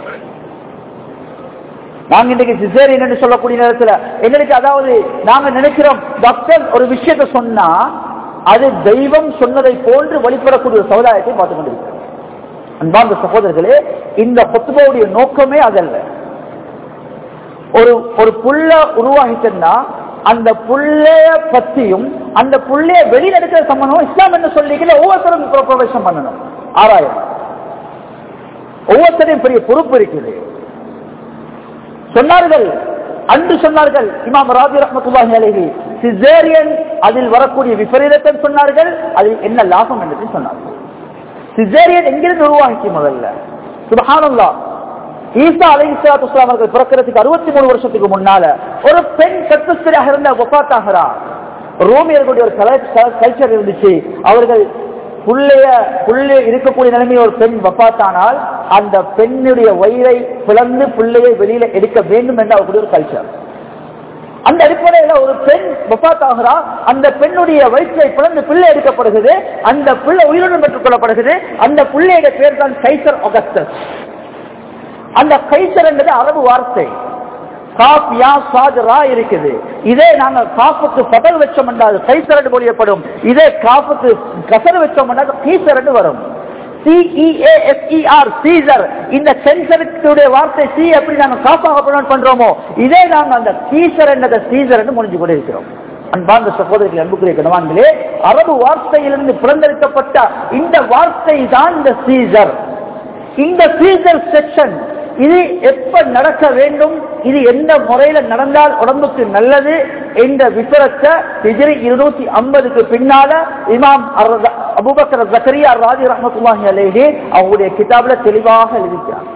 நாங்க இன்னைக்கு சிசேரியன் என்று சொல்லக்கூடிய நேரத்தில் எங்களுக்கு அதாவது நாங்க நினைக்கிறோம் டாக்டர் ஒரு விஷயத்தை சொன்னா அது தெய்வம் சொன்னதை போன்று வழிபடக்கூடிய ஒரு சமுதாயத்தை பார்த்துக் கொண்டிருக்கிறோம் அன்பார்ந்த சகோதரர்களே இந்த பொத்துபாவுடைய நோக்கமே அதல்ல ஒரு ஒரு புள்ள உருவாகிட்டா அந்த புள்ளைய பத்தியும் அந்த புள்ளைய வெளிநடக்கிற சம்பந்தம் இஸ்லாம் என்ன சொல்லிக்கல ஒவ்வொருத்தரும் பிரவேசம் பண்ணணும் ஆராயம் ஒவ்வொருத்தரையும் பெரிய பொறுப்பு இருக்குது சொன்னார்கள் அன்று சொன்னார்கள் இமாம் ராஜி ரஹமத்துல்லாஹி அலைஹி சிசேரியன் அதில் வரக்கூடிய விபரீதத்தை சொன்னார்கள் அதில் என்ன லாபம் என்று சொன்னார்கள் சிசேரியன் எங்கிருந்து உருவாகிச்சு முதல்ல சுபஹானல்லா ஈசா அலை இஸ்லாத்து அவர்கள் பிறக்கிறதுக்கு அறுபத்தி மூணு வருஷத்துக்கு முன்னால ஒரு பெண் கற்பஸ்திரியாக இருந்த ஒப்பாத்தாகிறா ரோமியர்களுடைய ஒரு கல்ச்சர் இருந்துச்சு அவர்கள் புள்ளைய புள்ளை இருக்கக்கூடிய நிலைமையில் ஒரு பெண் வப்பாத்தானால் அந்த பெண்ணுடைய வயிறை பிளந்து பிள்ளையை வெளியில எடுக்க வேண்டும் என்ற அவர்களுடைய ஒரு கல்ச்சர் அந்த அடிப்படையில ஒரு பெண் வப்பாத்தாகிறா அந்த பெண்ணுடைய வயிற்றை பிளந்து பிள்ளை எடுக்கப்படுகிறது அந்த பிள்ளை உயிருடன் பெற்றுக் கொள்ளப்படுகிறது அந்த பிள்ளையோட பேர் தான் கைசர் அகஸ்டஸ் அந்த கைசர் என்பது அரபு வார்த்தை காப் யா சாத் ரா இருக்குது இதே நாங்க காப்புக்கு பதல் வச்சோம் என்றால் கைசரண்டு மொழியப்படும் இதே காப்புக்கு கசர் வச்சோம் என்றால் கீசரண்டு வரும் சிஇஏஎஸ்இஆர் சீசர் இந்த சென்சருடைய வார்த்தை சி எப்படி நாங்க காப்பாக ப்ரொனவுன்ஸ் பண்றோமோ இதே நாங்க அந்த சீசர் என்றதை சீசர் என்று முடிஞ்சு கொண்டிருக்கிறோம் அன்பார்ந்த சகோதரர்கள் அன்புக்குரிய கணவான்களே அரபு வார்த்தையிலிருந்து பிறந்தெடுக்கப்பட்ட இந்த வார்த்தை தான் இந்த சீசர் இந்த சீசர் செக்ஷன் இது எப்ப நடக்க வேண்டும் இது எந்த முறையில நடந்தால் உடம்புக்கு நல்லது என்ற விபரத்தை ஹிஜ்ரி இருநூத்தி ஐம்பதுக்கு பின்னால இமாம் அபுபக்கர் ஜக்கரியா ராஜி ரஹமத்துல்லாஹி அலேஹி அவங்களுடைய கிதாபில் தெளிவாக எழுதிக்கிறார்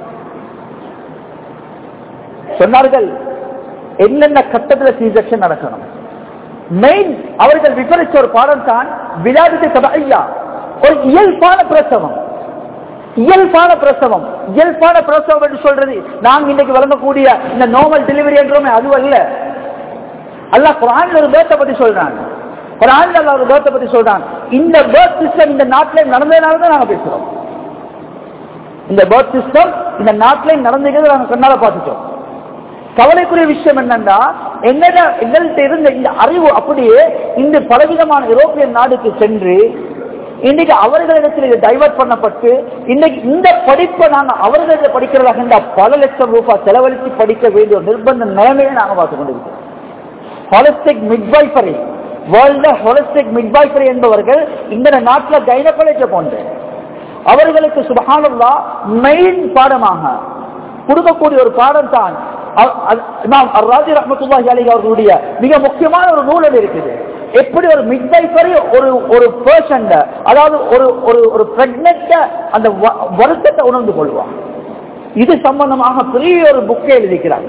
சொன்னார்கள் என்னென்ன கட்டத்தில் சி செக்ஷன் நடக்கணும் மெயின் அவர்கள் விபரிச்ச ஒரு பாடம் தான் விழாவிட்டு சபையா ஒரு இயல்பான பிரசவம் இயல்பான பிரசவம் இயல்பான பிரசவம் என்று சொல்றது நாங்க இன்னைக்கு வழங்கக்கூடிய இந்த நார்மல் டெலிவரி என்றோமே அது அல்ல அல்ல குரான் ஒரு பேர்த்தை பத்தி சொல்றான் குரான் அல்ல ஒரு பேர்த்தை பத்தி சொல்றான் இந்த பேர்த் சிஸ்டம் இந்த நாட்டில் நடந்ததுனால தான் நாங்க பேசுறோம் இந்த பேர்த் சிஸ்டம் இந்த நாட்டில் நடந்துக்கிறது நாங்க கண்ணால பார்த்துட்டோம் கவலைக்குரிய விஷயம் என்னன்னா எங்கட எங்கள்கிட்ட இருந்த இந்த அறிவு அப்படியே இந்த பலவிதமான யூரோப்பியன் நாடுக்கு சென்று இன்னைக்கு அவர்களிடத்தில் இது டைவர்ட் பண்ணப்பட்டு இன்னைக்கு இந்த படிப்பை நாங்க அவர்களிடம் படிக்கிறதாக இருந்தா பல லட்சம் ரூபாய் செலவழித்து படிக்க வேண்டிய ஒரு நிர்பந்த நிலைமையை நாங்க பார்த்து கொண்டிருக்கிறோம் ஹாலிஸ்டிக் மிட்வைஃபரி வேர்ல்ட்ல ஹாலிஸ்டிக் மிட்வைஃபரி என்பவர்கள் இந்த நாட்டில் கைனகாலஜி போன்று அவர்களுக்கு சுபகானல்லா மெயின் பாடமாக கொடுக்கக்கூடிய ஒரு பாடம் தான் ராஜி ரஹமத்துல்லாஹி அலி அவர்களுடைய மிக முக்கியமான ஒரு நூல் இருக்குது எப்படி ஒரு மிட்வைஃபரி ஒரு ஒரு பர்சன் அதாவது ஒரு ஒரு ஒரு பிரெக்னென்ட் அந்த வருத்தத்தை உணர்ந்து கொள்வான் இது சம்பந்தமாக பெரிய ஒரு புக்கை எழுதிக்கிறாங்க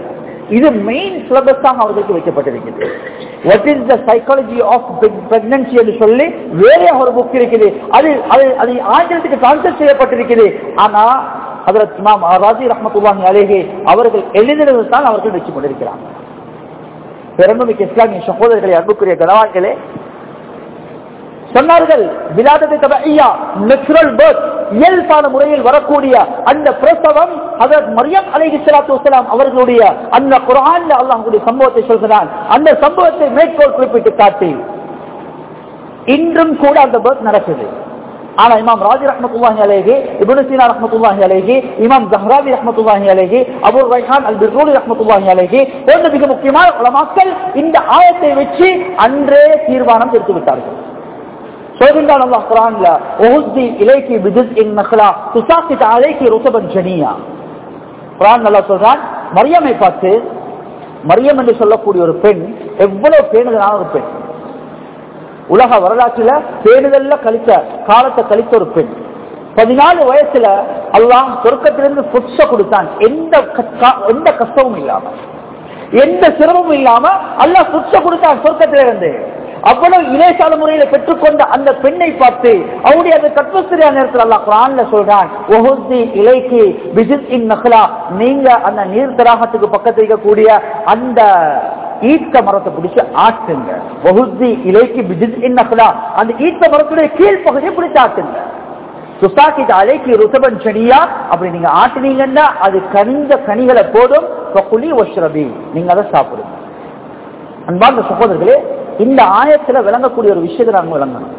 இது மெயின் சிலபஸாக அவர்களுக்கு வைக்கப்பட்டிருக்கிறது what is the psychology of pregnancy என்று சொல்லி வேற ஒரு புக் இருக்குது அது அது அது ஆங்கிலத்துக்கு டிரான்ஸ்லேட் செய்யப்பட்டிருக்குது ஆனா ஹதரத் இமாம் ராஜி ரஹமத்துல்லாஹி அலேஹே அவர்கள் எழுதினது தான் அவர்கள் வச்சு கொண்டிருக்கிறாங்க பெருமைக்கு இஸ்லாமிய சகோதரர்களை அன்புக்குரிய கனவான்களே சொன்னார்கள் விலாதத்தை தபையா நேச்சுரல் பர்த் இயல்பான முறையில் வரக்கூடிய அந்த பிரசவம் அதற்கு மரியம் அலைஹி ஸலாத்து வஸலாம் அவர்களுடைய அந்த குர்ஆன்ல அல்லாஹ்வுடைய சம்பவத்தை சொல்கிறான் அந்த சம்பவத்தை மேற்கோள் குறிப்பிட்டு காட்டி இன்றும் கூட அந்த பர்த் நடக்குது ஆனா இமாம் ராஜி ரஹமத்துல்லாஹி அலைஹி இப்னு சீனா ரஹமத்துல்லாஹி அலைஹி இமாம் ஜஹ்ராவி ரஹமத்துல்லாஹி அலைஹி அபூ ரைஹான் அல் பிர்ரூலி ரஹமத்துல்லாஹி அலைஹி போன்ற மிக முக்கியமான உலமாக்கள் இந்த ஆயத்தை வச்சு அன்றே தீர்மானம் எடுத்து விட்டார்கள் சொல்கின்றான் அல்லாஹ் குரான்ல உஹுத்தி இலைக்கி பிஜிஸ் இன் நஹ்லா துசாக்கித் அலைக்கி ருசபன் ஜனியா குரான் நல்லா சொல்றான் மரியமை பார்த்து மரியம் என்று சொல்லக்கூடிய ஒரு பெண் எவ்வளவு பேணுதலான ஒரு பெண் உலக வரலாற்றுல பேணுதல்ல கழித்த காலத்தை கழித்த ஒரு பெண் பதினாலு வயசுல அல்லாஹ் சொர்க்கத்திலிருந்து புட்ச கொடுத்தான் எந்த கஷ்ட- எந்த கஷ்டமும் இல்லாம எந்த சிரமமும் இல்லாம அல்லாஹ் புட்ச கொடுத்தான் சொர்க்கத்திலிருந்து அவ்வளவு இலேசால முறையில பெற்றுக்கொண்ட அந்த பெண்ணை பார்த்து அவருடைய அந்த கற்பஸ்திரியா நேரத்தில் அல்லாஹ் குரான்ல சொல்றான் ஒஹுத்தி இலைக்கு பிஜித் இன் நஹ்லா நீங்க அந்த நீர் தடாகத்துக்கு பக்கத்தில் இருக்கக்கூடிய அந்த ஈட்ட மரத்தை பிடிச்சு ஆட்டுங்க ஒஹுத்தி இலைக்கு பிஜித் இன் நஹ்லா அந்த ஈட்ட மரத்துடைய கீழ்ப்பகுதியை பிடிச்சு ஆட்டுங்க துசாக்கிட்டு அலைக்கு ருசபன் செடியா அப்படி நீங்க ஆட்டுனீங்கன்னா அது கனிந்த கனிகளை போதும் குழி ஒஷ்ரபி நீங்க அதை சாப்பிடுங்க அன்பார்ந்த சகோதரர்களே இந்த ஆயத்துல விளங்கக்கூடிய ஒரு விஷயத்தை நாங்க விளங்கணும்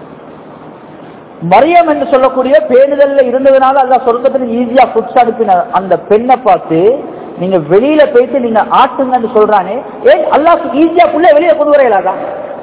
மரியம் என்று சொல்லக்கூடிய பேணுதல்ல இருந்ததுனால அல்ல சொர்க்கத்துல ஈஸியா புட்ஸ் அனுப்பின அந்த பெண்ணை பார்த்து நீங்க வெளியில போயிட்டு நீங்க ஆட்டுங்கன்னு சொல்றானே ஏன் அல்லாஹ் ஈஸியா புள்ள வெளியே கொண்டு வரையலாதா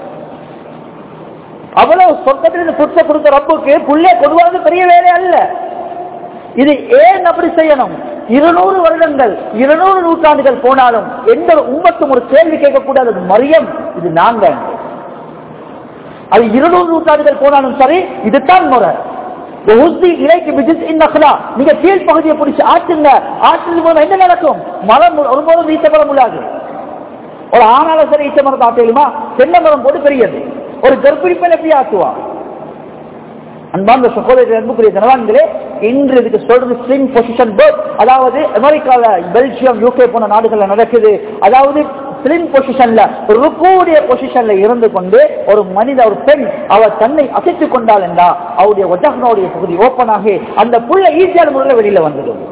அவ்வளவு சொர்க்கத்திலிருந்து புட்ச கொடுத்த ரப்புக்கு புள்ளே கொண்டு வரது பெரிய வேலை அல்ல இது ஏன் அப்படி செய்யணும் இருநூறு வருடங்கள் இருநூறு நூற்றாண்டுகள் போனாலும் எந்த ஒரு உம்மத்தும் ஒரு கேள்வி கேட்கக்கூடாது அது மரியம் இது நாங்க அது இருநூறு நூற்றாண்டுகள் போனாலும் சரி இதுதான் முறை உஹுத்தி இலைக்கு பிஜிஸ் இன்னஹ்லா. நீங்க கீழ் பகுதியை பிடிச்சு ஆட்டுங்க ஆட்டுறது போது என்ன நடக்கும் மரம் ஒரு போதும் ஈட்ட மரம் உள்ளாது ஒரு ஆணால சரி ஈட்ட மரத்தை ஆட்டலுமா தென்னை மரம் போட்டு பெரியது ஒரு கர்ப்பிணி பெண் எப்படி ஆட்டுவா அன்பார்ந்த சகோதரர்கள் அன்புக்குரிய ஜனவான்களே இன்று இதுக்கு சொல்றது ஸ்ட்ரிங் பொசிஷன் பேர்த் அதாவது அமெரிக்கால பெல்ஜியம் யூகே போன நாடுகள்ல நடக்குது அதாவது ஸ்லிம் பொசிஷன்ல ருக்கூடிய பொசிஷன்ல இருந்து கொண்டு ஒரு மனித ஒரு பெண் அவர் தன்னை அசைத்துக் கொண்டாள் என்றா அவருடைய ஒஜகனுடைய பகுதி ஓப்பன் ஆகி அந்த புள்ள ஈஸியான முறையில் வெளியில வந்துடும்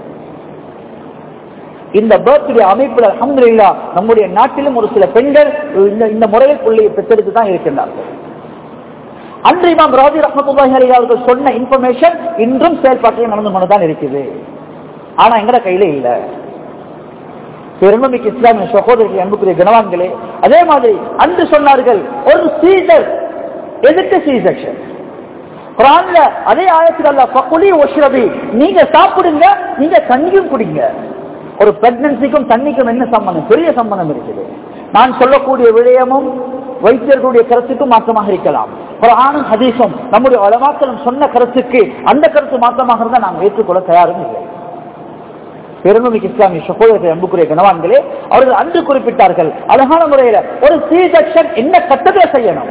இந்த பர்த்டே அமைப்புல அல்ஹம்துலில்லா நம்முடைய நாட்டிலும் ஒரு சில பெண்கள் இந்த இந்த முறையில் பிள்ளையை பெற்றெடுத்து தான் இருக்கின்றார்கள் அன்று இமாம் ராஜி ரஹமத்துல்லாஹி அலைஹி அவர்கள் சொன்ன இன்ஃபர்மேஷன் இன்றும் செயல்பாட்டில் நடந்து கொண்டு தான் இருக்குது ஆனா எங்கட கையில இல்ல பெருமைக்கு இஸ்லாமிய சகோதரர்கள் அன்புக்குரிய கனவான்களே அதே மாதிரி அன்று சொன்னார்கள் ஒரு சீசர் எதுக்கு சி செக்ஷன் குரான்ல அதே ஆயத்தில் அல்ல பக்குலி ஒஷ்ரபி நீங்க சாப்பிடுங்க நீங்க தண்ணியும் குடிங்க ஒரு பிரெக்னன்சிக்கும் தண்ணிக்கும் என்ன சம்பந்தம் பெரிய சம்பந்தம் இருக்குது நான் சொல்லக்கூடிய விடயமும் வைத்தியர்களுடைய கருத்துக்கும் மாற்றமாக இருக்கலாம் குரானும் ஹதீஸும் நம்முடைய உலமாக்களும் சொன்ன கருத்துக்கு அந்த கருத்து மாற்றமாக இருந்தால் நாங்கள் ஏற்றுக்கொள்ள தயாரும் இல்லை பெருமைக்கு இஸ்லாமிய சகோதரர்கள் அன்புக்குரிய கனவான்களே அவர்கள் அன்று குறிப்பிட்டார்கள் அழகான முறையில ஒரு சி செக்ஷன் என்ன கட்டத்தை செய்யணும்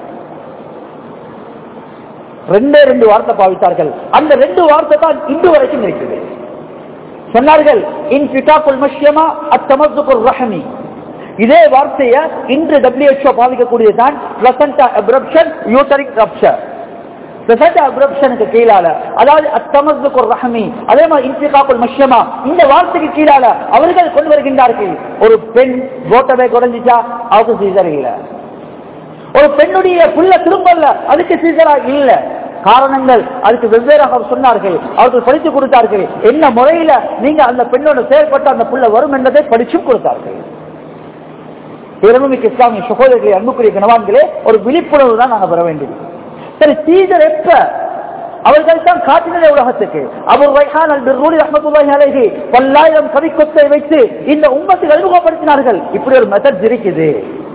ரெண்டே ரெண்டு வார்த்தை பாவித்தார்கள் அந்த ரெண்டு வார்த்தை தான் இன்று வரைக்கும் இருக்குது சொன்னார்கள் இன் பிட்டாக்குள் மஷ்யமா அத்தமசுக்குள் ரஹமி இதே வார்த்தையை இன்று டபிள்யூஹெச்ஓ பாதிக்கக்கூடியதுதான் placenta abruption uterine rupture placenta அப்ரப்ஷனுக்கு கீழால அதாவது அத்தமசுக்குள் ரஹமி அதே மாதிரி இன்பிகாக்குள் மஷ்யமா இந்த வார்த்தைக்கு கீழால அவர்கள் கொண்டு வருகின்றார்கள் ஒரு பெண் கோட்டவை குறைஞ்சிச்சா அவருக்கு சீசர் இல்லை ஒரு பெண்ணுடைய புள்ள திரும்பல அதுக்கு சீசரா இல்ல காரணங்கள் அதுக்கு வெவ்வேறாக அவர் சொன்னார்கள் அவர்கள் படித்து கொடுத்தார்கள் என்ன முறையில நீங்க அந்த பெண்ணோட செயல்பட்டு அந்த புள்ள வரும் என்பதை படிச்சும் கொடுத்தார்கள் பெருமைக்கு இஸ்லாமிய சகோதரர்களை அன்புக்குரிய கனவான்களே ஒரு விழிப்புணர்வு தான் நாங்க பெற வேண்டியது சரி சீசர் எப்ப அவர்கள் தான் காட்டினதே உலகத்துக்கு அவர் வைஹான் அல் பிர்ரூலி ரஹ்மத்துல்லாஹி அலைஹி பல்லாயிரம் கவிக்கொத்தை வைத்து இந்த உம்மத்துக்கு அறிமுகப்படுத்தினார்கள் இப்படி ஒரு மெத்தட் இருக்குது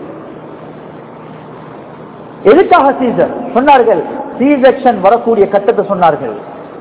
எதுக்காக சீசர் சொன்னார்கள் சி செக்ஷன் வரக்கூடிய கட்டத்தை சொன்னார்கள்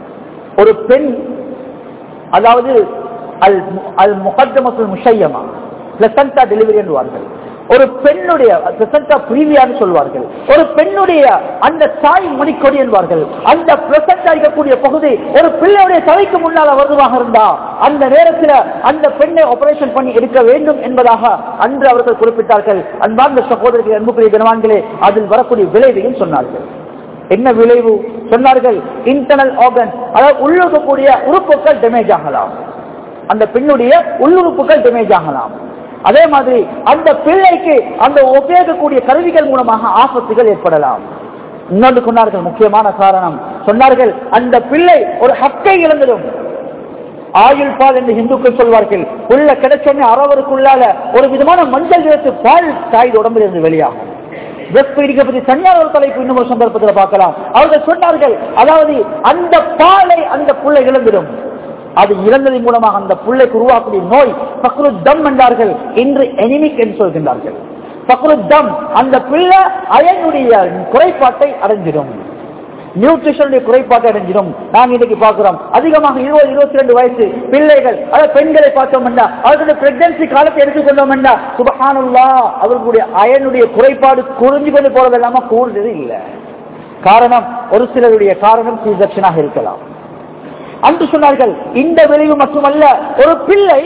ஒரு பெண் அதாவது அல் அல் முகத்தமத்துல் முஷையமா பிளசண்டா டெலிவரி என்பார்கள் ஒரு பெண்ணுடைய பிளசண்டா பிரீவியான்னு சொல்வார்கள் ஒரு பெண்ணுடைய அந்த தாய் மணிக்கொடி என்பார்கள் அந்த பிளசண்டா இருக்கக்கூடிய பகுதி ஒரு பிள்ளையுடைய தலைக்கு முன்னால் வருவதாக இருந்தா அந்த நேரத்தில் அந்த பெண்ணை ஆபரேஷன் பண்ணி எடுக்க வேண்டும் என்பதாக அன்று அவர்கள் குறிப்பிட்டார்கள் அன்பார்ந்த சகோதரர்கள் அன்புக்குரிய கனவான்களே அதில் வரக்கூடிய விளைவையும் சொன்னார்கள் என்ன விளைவு சொன்னார்கள் இன்டர்னல் ஆர்கன் அதாவது உள்ளுக்கக்கூடிய உறுப்புகள் டேமேஜ் ஆகலாம் அந்த பெண்ணுடைய உள்ளுறுப்புகள் டேமேஜ் ஆகலாம் அதே மாதிரி அந்த பிள்ளைக்கு அந்த உபயோகக்கூடிய கருவிகள் மூலமாக ஆபத்துகள் ஏற்படலாம் இன்னொன்று சொன்னார்கள் முக்கியமான காரணம் சொன்னார்கள் அந்த பிள்ளை ஒரு ஹக்கை இழந்துடும் ஆயுள் பால் என்று இந்துக்கள் சொல்வார்கள் உள்ள கிடைச்சோன்னே அறவருக்குள்ளால ஒரு விதமான மஞ்சள் நிறத்து பால் தாய் உடம்பில் இருந்து வெளியாகும் வெப்பீடிக்க பற்றி தனியார் ஒரு தலைப்பு இன்னும் ஒரு சந்தர்ப்பத்தில் பார்க்கலாம் அவர்கள் சொன்னார்கள் அதாவது அந்த பாலை அந்த புள்ளை இழந்துடும் அது இழந்ததன் மூலமாக அந்த புள்ளைக்கு உருவாக்கக்கூடிய நோய் பக்ரு தம் என்றார்கள் இன்று எனிமிக் என்று சொல்கின்றார்கள் பக்ரு தம் அந்த பிள்ளை அயனுடைய குறைபாட்டை அடைஞ்சிடும் நியூட்ரிஷனுடைய குறைபாட்டை அடைஞ்சிடும் நாம் இன்னைக்கு பார்க்கிறோம் அதிகமாக இருபது இருபத்தி ரெண்டு வயசு பிள்ளைகள் அதாவது பெண்களை பார்த்தோம் அவர்களுடைய பிரெக்னன்சி காலத்தை எடுத்துக்கொண்டோம் சுபஹானுல்லா அவர்களுடைய அயனுடைய குறைபாடு குறைஞ்சு கொண்டு போறது இல்லாம கூடுறது இல்லை காரணம் ஒரு சிலருடைய காரணம் சீசக்ஷனாக இருக்கலாம் அன்று சொன்னார்கள் இந்த விளைவு மட்டுமல்ல ஒரு பிள்ளை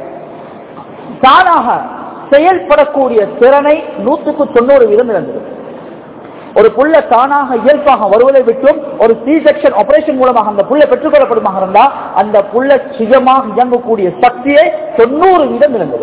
தானாக செயல்படக்கூடிய திறனை நூற்றுக்கு தொண்ணூறு வீதம் இழந்தது ஒரு புள்ள தானாக இயல்பாக வருவதை விட்டும் ஒரு சி செக்ஷன் ஆபரேஷன் மூலமாக அந்த புள்ள பெற்றுக்கொள்ளப்படுமாக இருந்தா அந்த புள்ள சுயமாக இயங்கக்கூடிய சக்தியை தொண்ணூறு வீதம் இழந்தது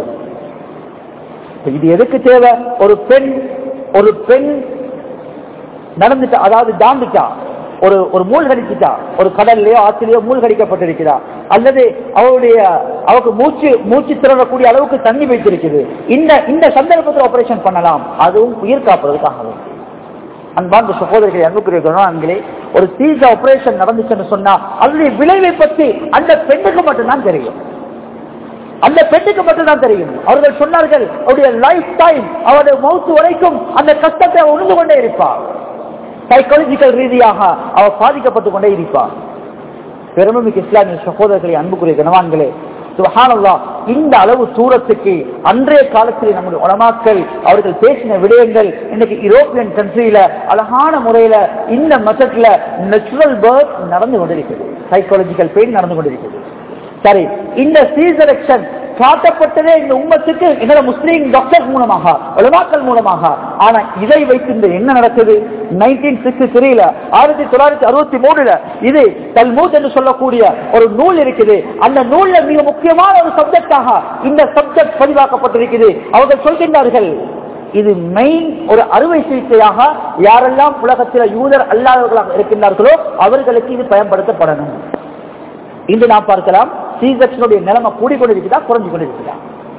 இது எதுக்கு தேவை ஒரு பெண் ஒரு பெண் நடந்துட்டா அதாவது தாண்டிட்டா ஒரு ஒரு மூழ்கடிச்சுட்டா ஒரு கடல்லையோ ஆற்றிலையோ மூழ்கடிக்கப்பட்டிருக்கிறா அல்லது அவருடைய அவருக்கு மூச்சு மூச்சு திறறக்கூடிய அளவுக்கு தண்ணி வைத்திருக்குது இந்த இந்த சந்தர்ப்பத்தில் ஆபரேஷன் பண்ணலாம் அதுவும் உயிர் காப்பதற்காக அன்பார்ந்த சகோதரிகளை அன்புக்குரிய அன்களே ஒரு சீச ஆபரேஷன் நடந்துச்சுன்னு சொன்னா அதனுடைய விளைவை பற்றி அந்த பெண்ணுக்கு மட்டும்தான் தெரியும் அந்த பெண்ணுக்கு மட்டும்தான் தெரியும் அவர்கள் சொன்னார்கள் அவருடைய லைஃப் டைம் அவருடைய மௌத்து வரைக்கும் அந்த கஷ்டத்தை உணர்ந்து கொண்டே இருப்பார் சைக்காலஜிக்கல் ரீதியாக அவர் பாதிக்கப்பட்டு கொண்டே இருப்பார் பெருமைமிக்க இஸ்லாமிய சகோதரர்களை அன்புக்குரிய கனவான்களே சுபஹானல்லா இந்த அளவு தூரத்துக்கு அன்றைய காலத்தில் நம்முடைய உலமாக்கள் அவர்கள் பேசின விடயங்கள் இன்னைக்கு யூரோப்பியன் கண்ட்ரியில அழகான முறையில இந்த மெத்தட்ல நேச்சுரல் பர்த் நடந்து கொண்டிருக்கிறது சைக்காலஜிக்கல் பெயின் நடந்து கொண்டிருக்கிறது சரி இந்த சீசரெக்ஷன் காட்டப்பட்டதே இந்த உம்மத்துக்கு எங்களோட முஸ்லீம் டாக்டர் மூலமாக உலமாக்கள் மூலமாக ஆனா இதை வைத்து என்ன நடக்குது நைன்டீன் சிக்ஸ்டி த்ரீல ஆயிரத்தி தொள்ளாயிரத்தி அறுபத்தி மூணுல இது தல்மூத் என்று சொல்லக்கூடிய ஒரு நூல் இருக்குது அந்த நூல்ல மிக முக்கியமான ஒரு சப்ஜெக்டாக இந்த சப்ஜெக்ட் பதிவாக்கப்பட்டிருக்குது அவர்கள் சொல்கின்றார்கள் இது மெயின் ஒரு அறுவை சிகிச்சையாக யாரெல்லாம் உலகத்தில் யூதர் அல்லாதவர்களாக இருக்கின்றார்களோ அவர்களுக்கு இது பயன்படுத்தப்படணும் இன்று நாம் பார்க்கலாம் சீசக்ஷனுடைய நிலைமை கூடிக்கொண்டிருக்கிறதா குறைஞ்சு கொண்டிருக்கிறதா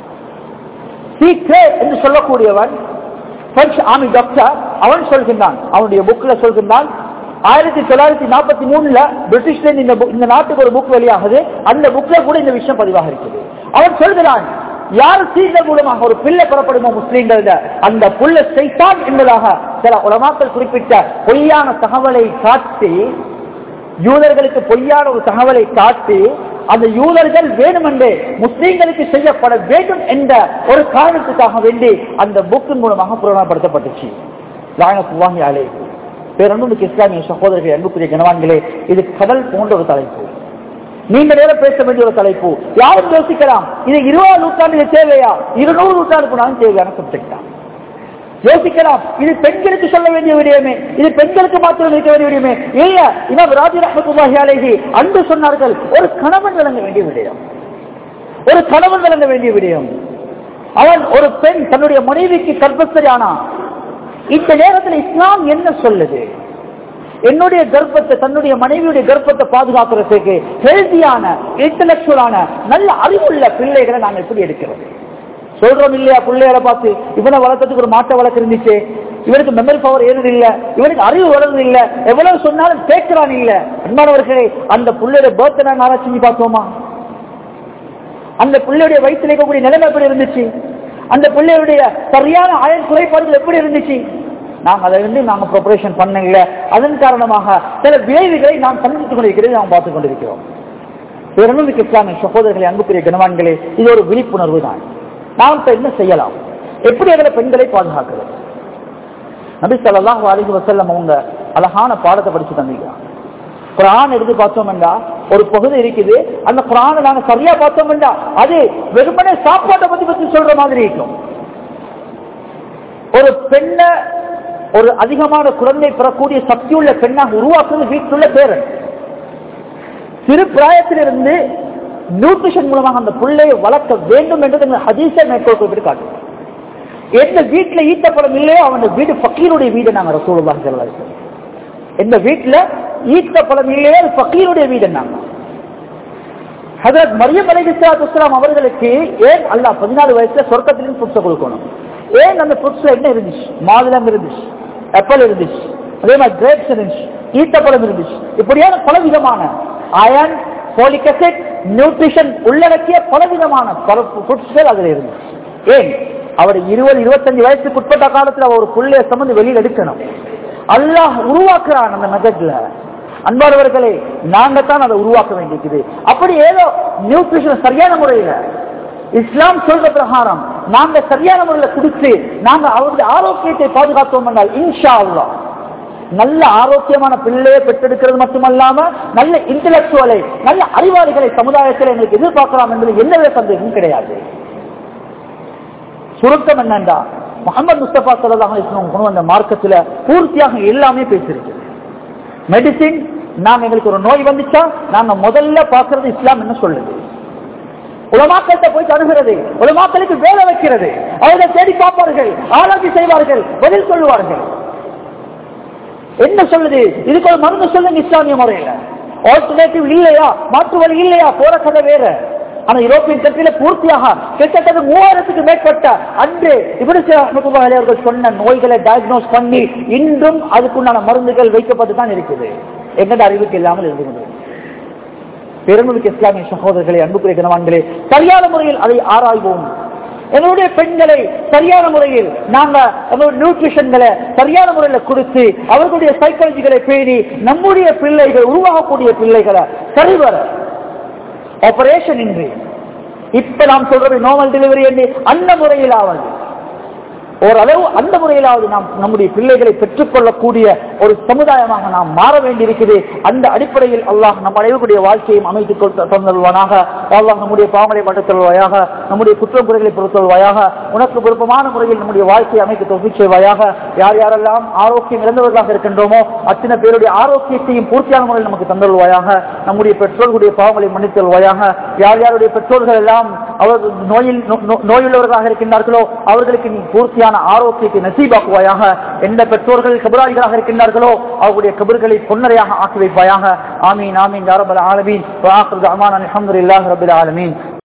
சீக்கே என்று சொல்லக்கூடியவன் பிரெஞ்சு ஆர்மி டாக்டர் அவன் சொல்கின்றான் அவனுடைய புக்ல சொல்கின்றான் ஆயிரத்தி தொள்ளாயிரத்தி நாற்பத்தி மூணுல பிரிட்டிஷ்ல இந்த book- இந்த நாட்டுக்கு ஒரு புக் வெளியாகுது அந்த புக்ல கூட இந்த விஷயம் பதிவாக இருக்குது அவன் சொல்கிறான் யார் சீசர் மூலமாக ஒரு பிள்ளை பெறப்படுமோ முஸ்லீம்கள் அந்த புள்ள செய்தான் என்பதாக சில உலமாக்கள் குறிப்பிட்ட பொய்யான தகவலை காட்டி யூதர்களுக்கு பொய்யான ஒரு தகவலை காட்டி அந்த யூதர்கள் வேண்டுமென்றே முஸ்லீம்களுக்கு செய்யப்பட வேண்டும் என்ற ஒரு காரணத்துக்காக வேண்டி அந்த புக்கின் மூலமாக புறணப்படுத்தப்பட்டுச்சு லாயனத்துவாங்கி அலை பேரன்புக்கு இஸ்லாமிய சகோதரர்கள் அன்புக்குரிய கனவான்களே இது கடல் போன்ற ஒரு தலைப்பு நீண்ட நேரம் பேச வேண்டிய ஒரு தலைப்பு யாரும் யோசிக்கலாம் இது இருபது நூற்றாண்டுக்கு தேவையா இருநூறு நூற்றாண்டுக்கு நான் தேவையான சப்ஜெக்ட் தான் யோசிக்கலாம் இது பெண்களுக்கு சொல்ல வேண்டிய விடயமே இது பெண்களுக்கு மாத்திரம் இருக்க வேண்டிய விடயமே இல்ல இமாம் ராஜி ரஹமத்துல்லாஹி அலைஹி அன்று சொன்னார்கள் ஒரு கணவன் விளங்க வேண்டிய விடயம் ஒரு கணவன் விளங்க வேண்டிய விடயம் அவன் ஒரு பெண் தன்னுடைய மனைவிக்கு கர்ப்பஸ்தரி ஆனான் இந்த நேரத்தில் இஸ்லாம் என்ன சொல்லுது என்னுடைய கர்ப்பத்தை தன்னுடைய மனைவியுடைய கர்ப்பத்தை பாதுகாக்கிறதுக்கு ஹெல்தியான இன்டலெக்சுவலான நல்ல அறிவுள்ள பிள்ளைகளை நாங்கள் எப்படி எடுக்கிறோம் சொல்றோம் இல்லையா பிள்ளைகளை பார்த்து இவனை வளர்க்கறதுக்கு ஒரு மாட்டை வளர்க்க இருந்துச்சு இவனுக்கு மெமரி பவர் ஏறுது இல்ல இவனுக்கு அறிவு வளருது இல்ல எவ்வளவு சொன்னாலும் கேட்கிறான் இல்ல அன்பானவர்களே அந்த பிள்ளையோட பர்த் நாங்கள் ஆராய்ச்சி செஞ்சு பார்த்தோமா அந்த பிள்ளையுடைய வயிற்றில் இருக்கக்கூடிய நிலைமை எப்படி இருந்துச்சு அந்த பிள்ளையுடைய சரியான அயல் குறைபாடுகள் எப்படி இருந்துச்சு நாங்க அதை வந்து நாங்க ப்ரிப்பரேஷன் பண்ணல அதன் காரணமாக சில விளைவுகளை நாம் சந்தித்துக் கொண்டிருக்கிறதை நாம் பார்த்துக் கொண்டிருக்கிறோம் பெருமிக்க இஸ்லாமிய சகோதரர்களை அன்புக்குரிய கனவான்களே இது ஒரு விழிப்புணர்வு தான் நாம் இப்ப என்ன செய்யலாம் எப்படி எங்களை பெண்களை பாதுகாக்கிறது நபி ஸல்லல்லாஹு அலைஹி வஸல்லம் அவங்க அழகான பாடத்தை படிச்சு தந்தீங்க குரான் எடுத்து பார்த்தோம்டா ஒரு பகுதி இருக்குது அந்த குரானை நாங்க சரியா பார்த்தோம்டா அது வெறுமனே சாப்பாட்டை பத்தி பத்தி சொல்ற மாதிரி இருக்கும் ஒரு பெண்ணை ஒரு அதிகமான குழந்தை பெறக்கூடிய சக்தியுள்ள பெண்ணாக உருவாக்குறது வீட்டுள்ள பேரன் சிறு பிராயத்திலிருந்து நியூட்ரிஷன் மூலமாக அந்த பிள்ளையை வளர்க்க வேண்டும் என்று ஹதீஸை மேற்கோள் குறிப்பிட்டு காட்டும் எந்த வீட்டுல ஈட்டப்படம் இல்லையோ அவன் வீடு பக்கீருடைய வீடு நாங்க ரசூலுல்லாஹி ஸல்லல்லாஹு அலைஹி வஸல்லம் எந்த வீட்டுல ஈட்டப்படம் இல்லையோ அது பக்கீருடைய வீடு நாங்க ஹதரத் மரியம் அலைஹிஸ்ஸலாத்து வஸ்ஸலாம் அவர்களுக்கு ஏன் அல்லாஹ் பதினாலு வயசுல சொர்க்கத்திலும் புட்ச கொடுக்கணும் ஏன் அந்த புட்ஸ்ல என்ன இருந்துச்சு மாதுளம் இருந்துச்சு ஆப்பிள் இருந்துச்சு அதே மாதிரி கிரேப்ஸ் இருந்துச்சு ஈட்டப்பழம் இருந்துச்சு இப்படியான பல விதமான அயன் போலிக் அசிட் நியூட்ரிஷன் உள்ளடக்கிய பல விதமான பல புட்ஸ்கள் அதுல இருந்துச்சு ஏன் அவர் இருபது இருபத்தஞ்சு வயசுக்கு உட்பட்ட காலத்துல அவர் ஒரு புள்ளைய சம்மந்து வெளியில் எடுக்கணும் அல்லாஹ் உருவாக்குறான் அந்த மெத்தட்ல அன்பானவர்களே நாங்க தான் அதை உருவாக்க வேண்டியிருக்குது அப்படி ஏதோ நியூட்ரிஷன் சரியான முறையில இஸ்லாம் சொல்ற பிரகாரம் நாங்க சரியான முறையில குடிச்சு நாங்க அவருடைய ஆரோக்கியத்தை பாதுகாத்தோம் என்றால் இன்ஷா அல்லாஹ் நல்ல ஆரோக்கியமான பிள்ளையை பெற்றெடுக்கிறது மட்டுமல்லாம நல்ல இன்டலெக்சுவலை நல்ல அறிவாளிகளை சமுதாயத்தில் எங்களுக்கு எதிர்பார்க்கலாம் என்பது எந்தவித சந்தேகமும் கிடையாது சுருக்கம் என்னண்டா முகமது முஸ்தபா சல்லாஹ் கொண்டு வந்த மார்க்கத்துல பூர்த்தியாக எல்லாமே பேசியிருக்கு மெடிசின் நாங்க எங்களுக்கு ஒரு நோய் வந்துச்சா நாங்க முதல்ல பாக்குறது இஸ்லாம் என்ன சொல்லுது உலமாக்கள்கிட்ட போய் அணுகிறது உலமாக்களுக்கு வேலை வைக்கிறது அவர்கள் தேடி பார்ப்பார்கள் ஆராய்ச்சி செய்வார்கள் பதில் சொல்லுவார்கள் என்ன சொல்லுது இதுக்கு ஒரு மருந்து சொல்லுங்க இஸ்லாமிய முறையில ஆல்டர்னேட்டிவ் இல்லையா மாற்று வழி இல்லையா போற கதை வேற ஆனா யூரோப்பியன் கண்ட்ரியில பூர்த்தியாக கிட்டத்தட்ட மூவாயிரத்துக்கு மேற்பட்ட அன்று இப்படி அவர்கள் சொன்ன நோய்களை டயக்னோஸ் பண்ணி இன்றும் அதுக்குண்டான மருந்துகள் வைக்கப்பட்டு தான் இருக்குது எங்கட அறிவுக்கு இல்லாமல் இருந்து பெருமிக்க இஸ்லாமிய சகோதரர்களை அன்புக்குரிய கனவான்களே சரியான முறையில் அதை ஆராய்வோம் எங்களுடைய பெண்களை சரியான முறையில் நாங்க நியூட்ரிஷன்களை சரியான முறையில் கொடுத்து அவர்களுடைய சைக்காலஜிகளை பேணி நம்முடைய பிள்ளைகள் உருவாகக்கூடிய பிள்ளைகளை சரிவர ஆபரேஷன் இன்றி இப்ப நாம் சொல்றது நார்மல் டெலிவரி என்று அந்த முறையிலாவது ஓரளவு அந்த முறையிலாவது நாம் நம்முடைய பிள்ளைகளை பெற்றுக்கொள்ளக்கூடிய ஒரு சமுதாயமாக நாம் மாற வேண்டியிருக்குது அந்த அடிப்படையில் அல்லாஹ் நம் அனைவருடைய வாழ்க்கையும் அமைத்துக் தந்தல்வானாக அல்லாஹ் நம்முடைய பாவங்களை மட்டும் சொல்வாயாக நம்முடைய குற்றம் குறைகளை பொறுத்தல்வாயாக உனக்கு விருப்பமான முறையில் நம்முடைய வாழ்க்கையை அமைக்க தொகுதி செய்வாயாக யார் யாரெல்லாம் ஆரோக்கியம் இழந்தவர்களாக இருக்கின்றோமோ அத்தனை பேருடைய ஆரோக்கியத்தையும் பூர்த்தியான முறையில் நமக்கு தந்தல்வாயாக நம்முடைய பெற்றோர்களுடைய பாவங்களை மன்னித்தல்வாயாக யார் யாருடைய பெற்றோர்கள் எல்லாம் அவர் நோயில் நோயுள்ளவர்களாக இருக்கின்றார்களோ அவர்களுக்கு நீ பூர்த்தியான ஆரோக்கியத்தை நசீபாக்குவாயாக எந்த பெற்றோர்கள் கபராளிகளாக இருக்கின்றார்களோ அவருடைய கபர்களை பொன்னரையாக ஆக்கி வைப்பாயாக ஆமீன் ஆமீன் யாரபல் ஆலமீன் அலமதுல்லாஹ் ரபில் ஆலமீன்